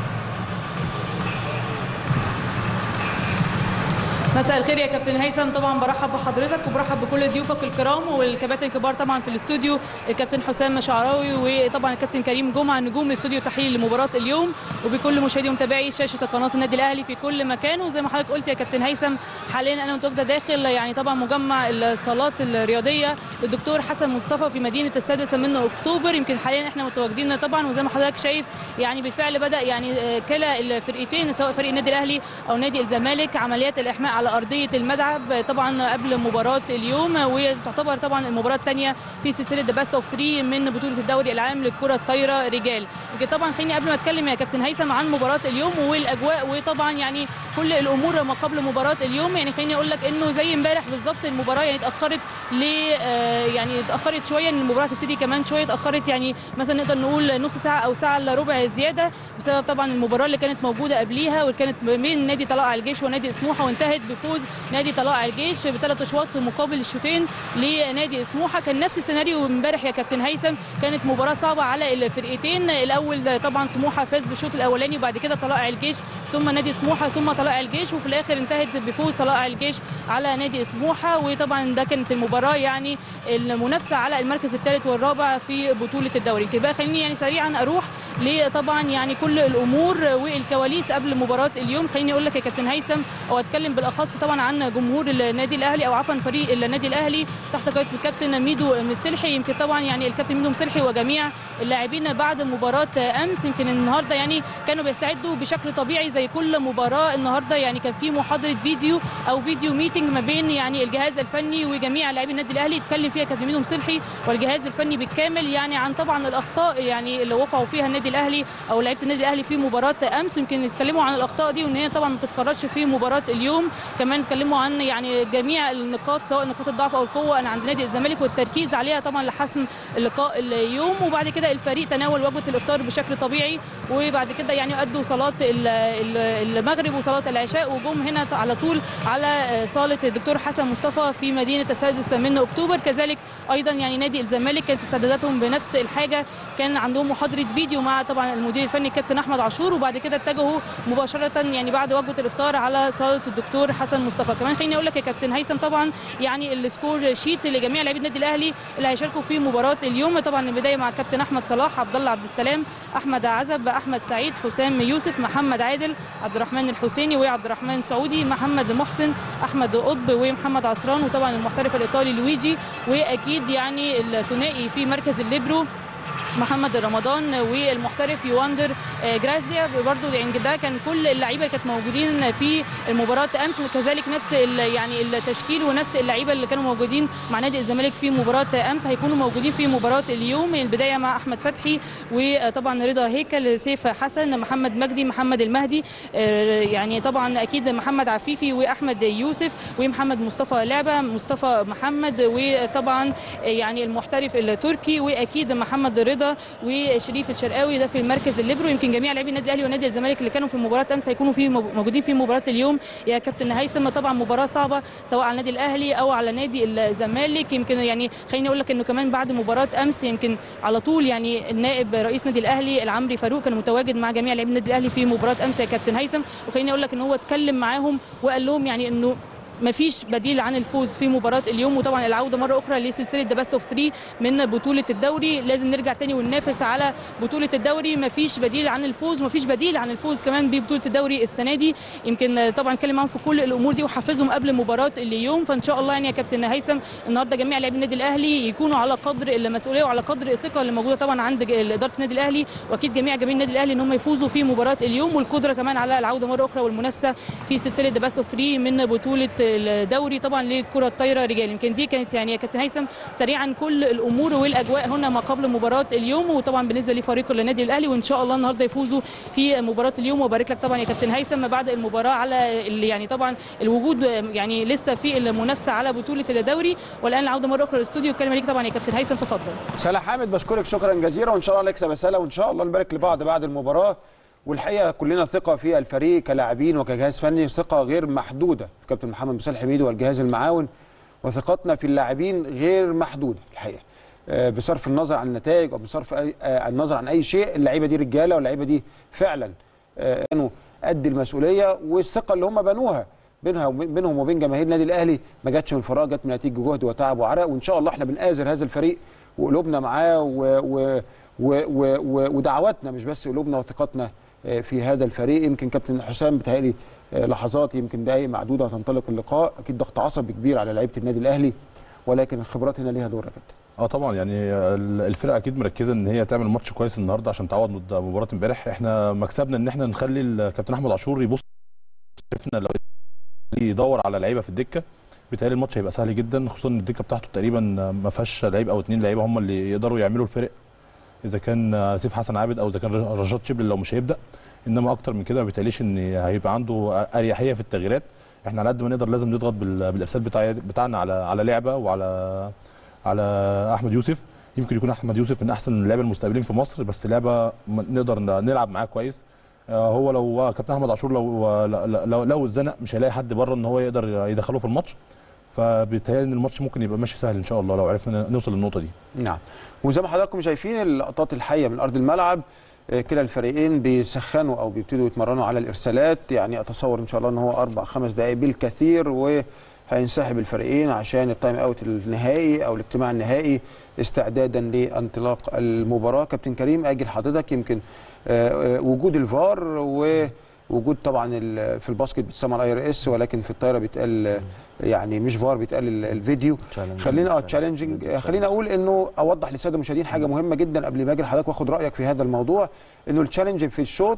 مساء الخير يا كابتن هيثم طبعا برحب بحضرتك وبرحب بكل ضيوفك الكرام والكباتن الكبار طبعا في الاستوديو الكابتن حسام شعراوي وطبعا الكابتن كريم جمعه نجوم استوديو تحليل لمباراه اليوم وبكل مشاهدي ومتابعي شاشه قناه النادي الاهلي في كل مكان وزي ما حضرتك قلت يا كابتن هيثم حاليا انا متواجده داخل يعني طبعا مجمع الصالات الرياضيه للدكتور حسن مصطفى في مدينه السادسه من اكتوبر يمكن حاليا احنا متواجدين طبعا وزي ما حضرتك شايف يعني بالفعل بدا يعني آه، كلا الفرقتين سواء فريق النادي الاهلي او نادي الزمالك عمليات الاحماء على ارضيه الملعب طبعا قبل مباراه اليوم وتعتبر طبعا المباراه الثانيه في سلسله ذا بيست اوف 3 من بطوله الدوري العام للكره الطايره رجال يمكن طبعا خليني قبل ما اتكلم يا كابتن هيثم عن مباراه اليوم والاجواء وطبعا يعني كل الامور ما قبل مباراه اليوم يعني خليني اقول لك انه زي امبارح بالظبط المباراه يعني اتاخرت ل آه، يعني اتاخرت شويه ان المباراه تبتدي كمان شويه اتاخرت يعني مثلا نقدر نقول نص ساعه او ساعه الا ربع زياده بسبب طبعا المباراه اللي كانت موجوده قبليها واللي كانت بين نادي طلائع الجيش ونادي سموحه وانتهت بفوز نادي طلائع الجيش بثلاث اشواط مقابل الشوطين لنادي سموحه كان نفس السيناريو امبارح يا كابتن هيثم كانت مباراه صعبه على الفرقتين الاول طبعا سموحه فاز بالشوط الاولاني وبعد كده طلائع الجيش ثم نادي سموحه ثم طلائع الجيش وفي الاخر انتهت بفوز طلائع الجيش على نادي سموحه وطبعا ده كانت المباراه يعني المنافسه على المركز الثالث والرابع في بطوله الدوري يمكن بقى خليني يعني سريعا اروح لطبعا يعني كل الامور والكواليس قبل مباراه اليوم خليني اقول لك يا كابتن هيثم او اتكلم بالاخص طبعا عن جمهور النادي الاهلي او عفوا فريق النادي الاهلي تحت قياده الكابتن ميدو مسلحي يمكن طبعا يعني الكابتن ميدو مسلحي وجميع اللاعبين بعد مباراه امس يمكن النهارده يعني كانوا بيستعدوا بشكل طبيعي زي كل مباراه النهارده يعني كان في محاضره فيديو او فيديو ميتنج ما بين يعني الجهاز الفني وجميع لاعبي النادي الاهلي اتكلم فيها كابتن ميدو مسلحي والجهاز الفني بالكامل يعني عن طبعا الاخطاء يعني اللي وقعوا فيها النادي الاهلي او لعيبه النادي الاهلي في مباراه امس يمكن يتكلموا عن الاخطاء دي وان هي طبعا ما تتكررش في مباراه اليوم كمان اتكلموا عن يعني جميع النقاط سواء نقاط الضعف او القوه أنا عند نادي الزمالك والتركيز عليها طبعا لحسم اللقاء اليوم وبعد كده الفريق تناول وجبه الافطار بشكل طبيعي وبعد كده يعني ادوا صلاه ال- ال- المغرب وصلاه العشاء وجم هنا على طول على صاله الدكتور حسن مصطفى في مدينه السادس من اكتوبر كذلك ايضا يعني نادي الزمالك كانت استعداداتهم بنفس الحاجه كان عندهم محاضره فيديو مع طبعا المدير الفني الكابتن احمد عاشور وبعد كده اتجهوا مباشره يعني بعد وجبه الافطار على صاله الدكتور حسن مصطفى كمان خليني اقول لك يا كابتن هيثم طبعا يعني السكور شيت لجميع لاعبي النادي الاهلي اللي هيشاركوا في مباراه اليوم طبعا البدايه مع الكابتن احمد صلاح عبد الله عبد السلام احمد عزب احمد سعيد حسام يوسف محمد عادل عبد الرحمن الحسيني وعبد الرحمن سعودي محمد محسن احمد قطب ومحمد عصران وطبعا المحترف الايطالي لويجي واكيد يعني الثنائي في مركز الليبرو محمد رمضان والمحترف يواندر آه، جرازيا برضو يعني ده كان كل اللعيبه اللي كانت موجودين في المباراه امس كذلك نفس ال- يعني التشكيل ونفس اللعيبه اللي كانوا موجودين مع نادي الزمالك في مباراه امس هيكونوا موجودين في مباراه اليوم من البدايه مع احمد فتحي وطبعا رضا هيكل سيف حسن محمد مجدي محمد المهدي آه، يعني طبعا اكيد محمد عفيفي واحمد يوسف ومحمد مصطفى لعبه مصطفى محمد وطبعا يعني المحترف التركي واكيد محمد رضا وشريف الشرقاوي ده في المركز الليبرو يمكن جميع لاعبي النادي الاهلي ونادي الزمالك اللي كانوا في مباراه امس هيكونوا في موجودين في مباراه اليوم يا كابتن هيثم طبعا مباراه صعبه سواء على النادي الاهلي او على نادي الزمالك يمكن يعني خليني اقول لك انه كمان بعد مباراه امس يمكن على طول يعني النائب رئيس نادي الاهلي العمري فاروق كان متواجد مع جميع لاعبي النادي الاهلي في مباراه امس يا كابتن هيثم وخليني اقول لك ان هو اتكلم معاهم وقال لهم يعني انه مفيش بديل عن الفوز في مباراه اليوم وطبعا العوده مره اخرى لسلسله ذا بيست اوف 3 من بطوله الدوري لازم نرجع تاني وننافس على بطوله الدوري مفيش بديل عن الفوز مفيش بديل عن الفوز كمان ببطوله الدوري السنه دي يمكن طبعا اتكلم معاهم في كل الامور دي وحفزهم قبل مباراه اليوم فان شاء الله يعني يا كابتن هيثم النهارده جميع لاعبي النادي الاهلي يكونوا على قدر المسؤوليه وعلى قدر الثقه اللي موجوده طبعا عند ج- اداره النادي الاهلي واكيد جميع جماهير النادي الاهلي ان هم يفوزوا في مباراه اليوم والقدره كمان على العوده مره اخرى والمنافسه في سلسله ذا بيست اوف 3 من بطوله الدوري طبعا للكره الطايره رجال يمكن دي كانت يعني يا كابتن هيثم سريعا كل الامور والاجواء هنا ما قبل مباراه اليوم وطبعا بالنسبه لفريق النادي الاهلي وان شاء الله النهارده يفوزوا في مباراه اليوم وبارك لك طبعا يا كابتن هيثم بعد المباراه على اللي يعني طبعا الوجود يعني لسه في المنافسه على بطوله الدوري والان العوده مره اخرى للاستوديو الكلمه ليك طبعا يا كابتن هيثم تفضل سلا حامد بشكرك شكرا جزيلا وان شاء الله نكسب يا سلا وان شاء الله نبارك لبعض بعد المباراه والحقيقه كلنا ثقه في الفريق كلاعبين وكجهاز فني ثقه غير محدوده في كابتن محمد مسال حميدي والجهاز المعاون وثقتنا في اللاعبين غير محدوده الحقيقه آه، بصرف النظر عن النتائج او بصرف أي- آه، النظر عن اي شيء اللعيبه دي رجاله واللعيبه دي فعلا آه، كانوا قد المسؤوليه والثقه اللي هم بنوها بينها وبين- بينهم وبين جماهير النادي الاهلي ما جاتش من فراغ جت من نتيجه جهد وتعب وعرق وان شاء الله احنا بنآزر هذا الفريق وقلوبنا معاه و و و و و ودعواتنا مش بس قلوبنا وثقتنا آه، في هذا الفريق يمكن كابتن حسام بتهيألي آه، لحظات يمكن دقائق معدوده هتنطلق اللقاء اكيد ضغط عصبي كبير على لعيبه النادي الاهلي ولكن الخبرات هنا ليها دور يا كابتن اه طبعا يعني ال- الفرقه اكيد مركزه ان هي تعمل ماتش كويس النهارده عشان تعوض مد- مباراه امبارح احنا مكسبنا ان احنا نخلي الكابتن احمد عاشور يبص شفنا لو يدور على لعيبه في الدكه بالتالي الماتش هيبقى سهل جدا خصوصا ان الدكه بتاعته تقريبا ما فيهاش لعيب او اتنين لعيبه هم اللي يقدروا يعملوا الفرق اذا كان سيف حسن عابد او اذا كان رشاد شبل لو مش هيبدا انما اكتر من كده ما بيتهيأليش ان هيبقى عنده اريحيه في التغييرات احنا على قد ما نقدر لازم نضغط بال- بالارسال بتاع بتاعنا على على لعبه وعلى على احمد يوسف يمكن يكون احمد يوسف من احسن اللعيبه المستقبلين في مصر بس لعبه م- نقدر نلعب معاه كويس آه، هو لو كابتن احمد عاشور لو لو لو, لو اتزنق مش هيلاقي حد بره ان هو يقدر يدخله في الماتش فبيتهيألي ان الماتش ممكن يبقى ماشي سهل ان شاء الله لو عرفنا نوصل للنقطه دي نعم وزي ما حضراتكم شايفين اللقطات الحيه من ارض الملعب آه، كلا الفريقين بيسخنوا او بيبتدوا يتمرنوا على الارسالات يعني اتصور ان شاء الله ان هو اربع خمس دقائق بالكثير وهينسحب الفريقين عشان التايم اوت النهائي او الاجتماع النهائي استعدادا لانطلاق المباراه كابتن كريم اجل حضرتك يمكن آه، آه، وجود الفار ووجود طبعا ال- في الباسكت بتسمى الاي ار اس ولكن في الطايره بيتقال آه، يعني مش فار بيتقال ال- الفيديو Challenging. خلينا اه Challenging. تشالنجنج خلينا اقول انه اوضح للساده المشاهدين حاجه مهمه جدا قبل ما اجي لحضرتك واخد رايك في هذا الموضوع انه التشالنج في الشوط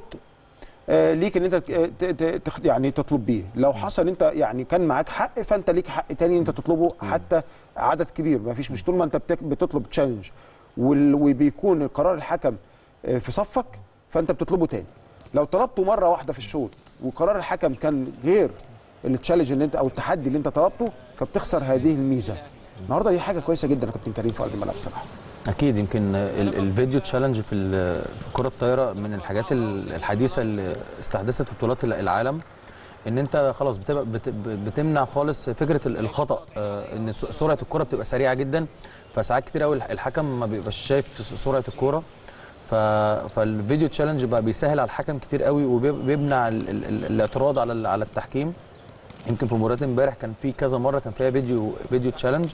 آه، ليك ان انت ت- ت- ت- تخ- يعني تطلب بيه لو حصل انت يعني كان معاك حق فانت ليك حق تاني انت تطلبه حتى عدد كبير ما فيش مش طول ما انت بتك- بتطلب تشالنج وال- وبيكون قرار الحكم آه، في صفك فانت بتطلبه تاني لو طلبته مره واحده في الشوط وقرار الحكم كان غير التشالنج اللي انت او التحدي اللي انت طلبته فبتخسر هذه الميزه النهارده دي حاجه كويسه جدا يا كابتن كريم في ارض الملعب بصراحه اكيد يمكن ال- الفيديو تشالنج في ال- في كره الطايره من الحاجات ال- الحديثه اللي استحدثت في بطولات ال- العالم ان انت خلاص بتبقى بت- بتمنع خالص فكره ال- الخطا آه، ان س- سرعه الكره بتبقى سريعه جدا فساعات كتير قوي الحكم ما بيبقاش شايف س- سرعه الكره ف... فالفيديو تشالنج بقى بيسهل على الحكم كتير قوي وبيمنع ال... ال... ال- الاعتراض على ال... على التحكيم يمكن في مباراه امبارح كان في كذا مره كان فيها فيديو فيديو تشالنج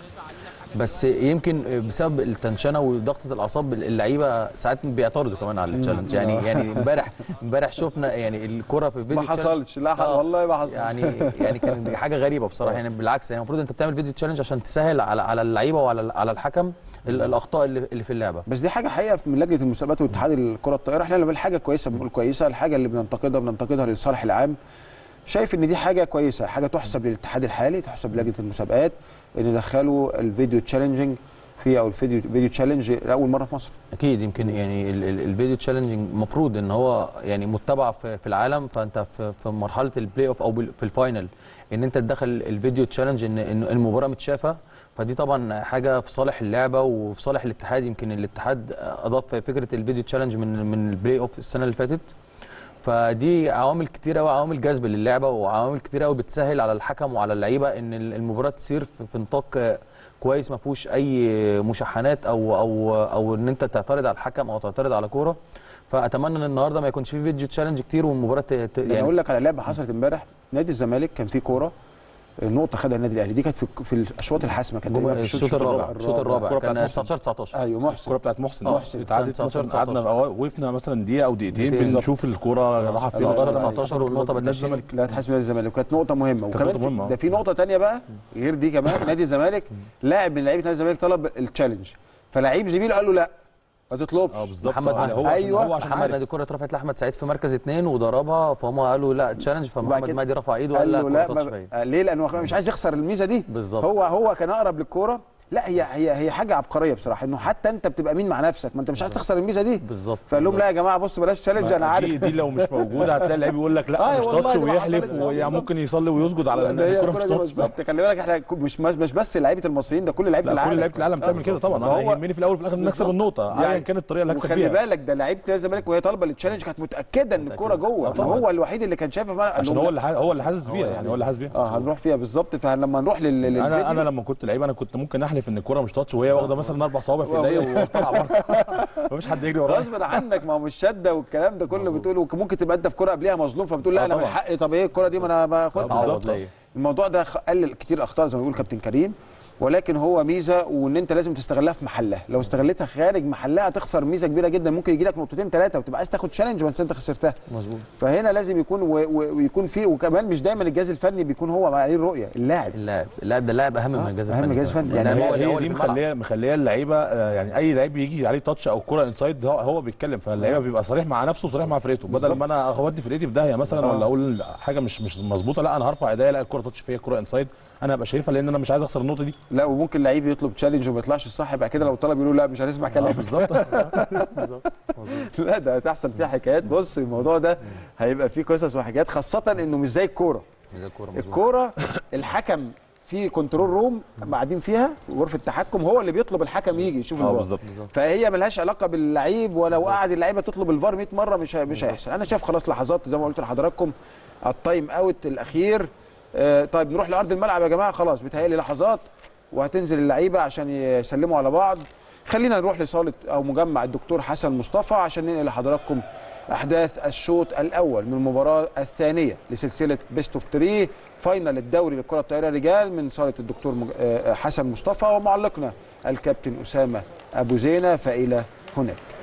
بس يمكن بسبب التنشنه وضغطه الاعصاب اللعيبه ساعات بيعترضوا كمان على التشالنج يعني يعني امبارح امبارح شفنا يعني الكره في الفيديو ما حصلش لا حصل والله ما حصل يعني يعني كانت دي حاجه غريبه بصراحه يعني بالعكس يعني المفروض انت بتعمل فيديو تشالنج عشان تسهل على على اللعيبه وعلى على الحكم ال- الاخطاء اللي اللي في اللعبه بس دي حاجه حقيقه من لجنه المسابقات واتحاد الكره الطائره احنا لما بنقول حاجه كويسه بنقول كويسه الحاجه اللي بننتقدها بننتقدها للصالح العام شايف ان دي حاجه كويسه حاجه تحسب للاتحاد الحالي تحسب لجنه المسابقات ان دخلوا الفيديو تشالنجنج في او الفيديو فيديو تشالنج لاول مره في مصر اكيد يمكن يعني ال- ال- الفيديو تشالنجينج المفروض ان هو يعني متبع في, في العالم فانت في, في مرحله البلاي اوف او بال- في الفاينل ان انت تدخل الفيديو تشالنج ان إن المباراه متشافه فدي طبعا حاجه في صالح اللعبه وفي صالح الاتحاد يمكن الاتحاد اضاف فكره الفيديو تشالنج من من البلاي اوف السنه اللي فاتت فدي عوامل كتير قوي عوامل جذب للعبه وعوامل كتير قوي بتسهل على الحكم وعلى اللعيبه ان المباراه تصير في في نطاق كويس ما فيهوش اي مشحنات او او او ان انت تعترض على الحكم او تعترض على كوره فاتمنى ان النهارده ما يكونش في فيديو تشالنج كتير والمباراه ت- ت- يعني اقول لك على لعبه حصلت امبارح نادي الزمالك كان في كوره نقطه خدها النادي الاهلي دي كانت في في الاشواط الحاسمه كانت جم- تقريباً في الشوط الرابع الشوط الرابع الكرة كان بتاعت 19 19 ايوه محسن الكرة بتاعت محسن آه. محسن اتعادت 19 مثلا قعدنا 19. وقفنا مثلا دقيقه او دقيقتين دقيقتين بنشوف الكرة رايحه فين 19 وصلت 19 والنقطه بقت نادي 20 الزمالك لا تحسب نادي الزمالك وكانت نقطه مهمه كانت وكمان نقطة في- مهمة، آه. ده في نقطه تانية بقى غير دي كمان نادي الزمالك لاعب من لعيبه نادي الزمالك طلب التشالنج فلعيب زميله قال له لا ما تطلبش اه بالظبط محمد آه، مهدي. هو عشان- أيوة. هو عشان محمد عارف نادي الكره اترفعت لاحمد سعيد في مركز اثنين وضربها فهم قالوا لا تشالنج وبعد فمحمد كده مهدي رفع ايده قال وقال له لا لا الكرة ما باين آه، ليه لانه هو مش عايز يخسر الميزه دي بالظبط. هو هو كان اقرب للكوره لا هي هي هي حاجه عبقريه بصراحه انه حتى انت بتبقى مين مع نفسك ما انت مش عايز تخسر الميزه دي بالظبط فقال لهم بالظبط. لا يا جماعه بص بلاش تشالنج انا عارف دي, دي لو مش موجوده هتلاقي اللعيب يقول لك لا آه، مش والله تاتش دي ما ويحلف حصلتش. ويعني بالظبط. ممكن يصلي ويسجد على ده هي الكرة الكوره مش دي تاتش بالظبط خلي بالك احنا مش مش مش بس لعيبه المصريين ده كل لعيبه لا العالم كل لعيبه العالم بتعمل كده طبعا انا فهو- يهمني في الاول وفي الاخر نكسب بالظبط. النقطه ايا كانت الطريقه اللي هكسب وخلي بيها بالك ده لعيبه نادي الزمالك وهي طالبه التشالنج كانت متاكده ان الكوره جوه آه، طبعاً. هو الوحيد اللي كان شايفها بقى قال عشان لهم هو لا. اللي ح- هو اللي حاسس بيها يعني هو اللي حاسس بيها اه هنروح فيها بالظبط فلما نروح لل للفيديو انا انا لما كنت لعيب انا كنت ممكن احلف ان الكوره مش تاتش وهي واخده مثلا اربع صوابع في ايديا وطلع بره مفيش حد يجري ورايا غصب عنك ما هو مش شده والكلام ده كله بتقول وممكن تبقى انت في كوره قبلها مظلوم فبتقول لا آه انا من طبعاً. حقي طب ايه الكوره دي ما انا باخدها بالظبط. بالظبط الموضوع ده خ- قلل كتير اخطاء زي ما بيقول كابتن كريم ولكن هو ميزه وان انت لازم تستغلها في محلها لو استغلتها خارج محلها هتخسر ميزه كبيره جدا ممكن يجي لك نقطتين ثلاثه وتبقى عايز تاخد تشالنج بس انت خسرتها مظبوط فهنا لازم يكون و- و- ويكون فيه وكمان مش دايما الجهاز الفني بيكون هو عليه الرؤيه اللاعب اللاعب اللاعب ده اللاعب اهم آه، من الجهاز أهم الفني من الجهاز كمان. الفني. لأن يعني هو هي اللي هو دي اللي في الملعب. مخليه مخليه اللعيبه آه، يعني اي لعيب يجي عليه تاتش او كره انسايد هو, هو بيتكلم فاللعيبه بيبقى صريح مع نفسه وصريح مع فرقته بدل ما انا اودي فرقتي في داهيه مثلا آه. ولا اقول حاجه مش مش مظبوطه لا انا هرفع ايديا الاقي الكره تاتش فيا كره انسايد انا هبقى شايفها لان انا مش عايز اخسر النقطه دي لا وممكن لعيب يطلب تشالنج وما يطلعش الصح يبقى كده لو طلب يقولوا لا مش هنسمع كلامك بالظبط لا ده هتحصل فيه حكايات بص الموضوع ده هيبقى فيه قصص وحاجات خاصه انه مش زي الكوره زي الكوره مظبوط. الكوره الحكم في كنترول روم قاعدين فيها غرفه التحكم هو اللي بيطلب الحكم يجي يشوف اه الفار. بالظبط فهي ملهاش علاقه باللعيب ولو قعد اللعيبه تطلب الفار 100 مره مش هي- مش هيحصل انا شايف خلاص لحظات زي ما قلت لحضراتكم التايم اوت الاخير آه طيب نروح لارض الملعب يا جماعه خلاص بيتهيألي لحظات وهتنزل اللعيبه عشان يسلموا على بعض خلينا نروح لصاله او مجمع الدكتور حسن مصطفى عشان ننقل لحضراتكم احداث الشوط الاول من المباراه الثانيه لسلسله بيست اوف 3 فاينل الدوري للكره الطائره رجال من صاله الدكتور مج... آه، حسن مصطفى ومعلقنا الكابتن اسامه ابو زينه فالى هناك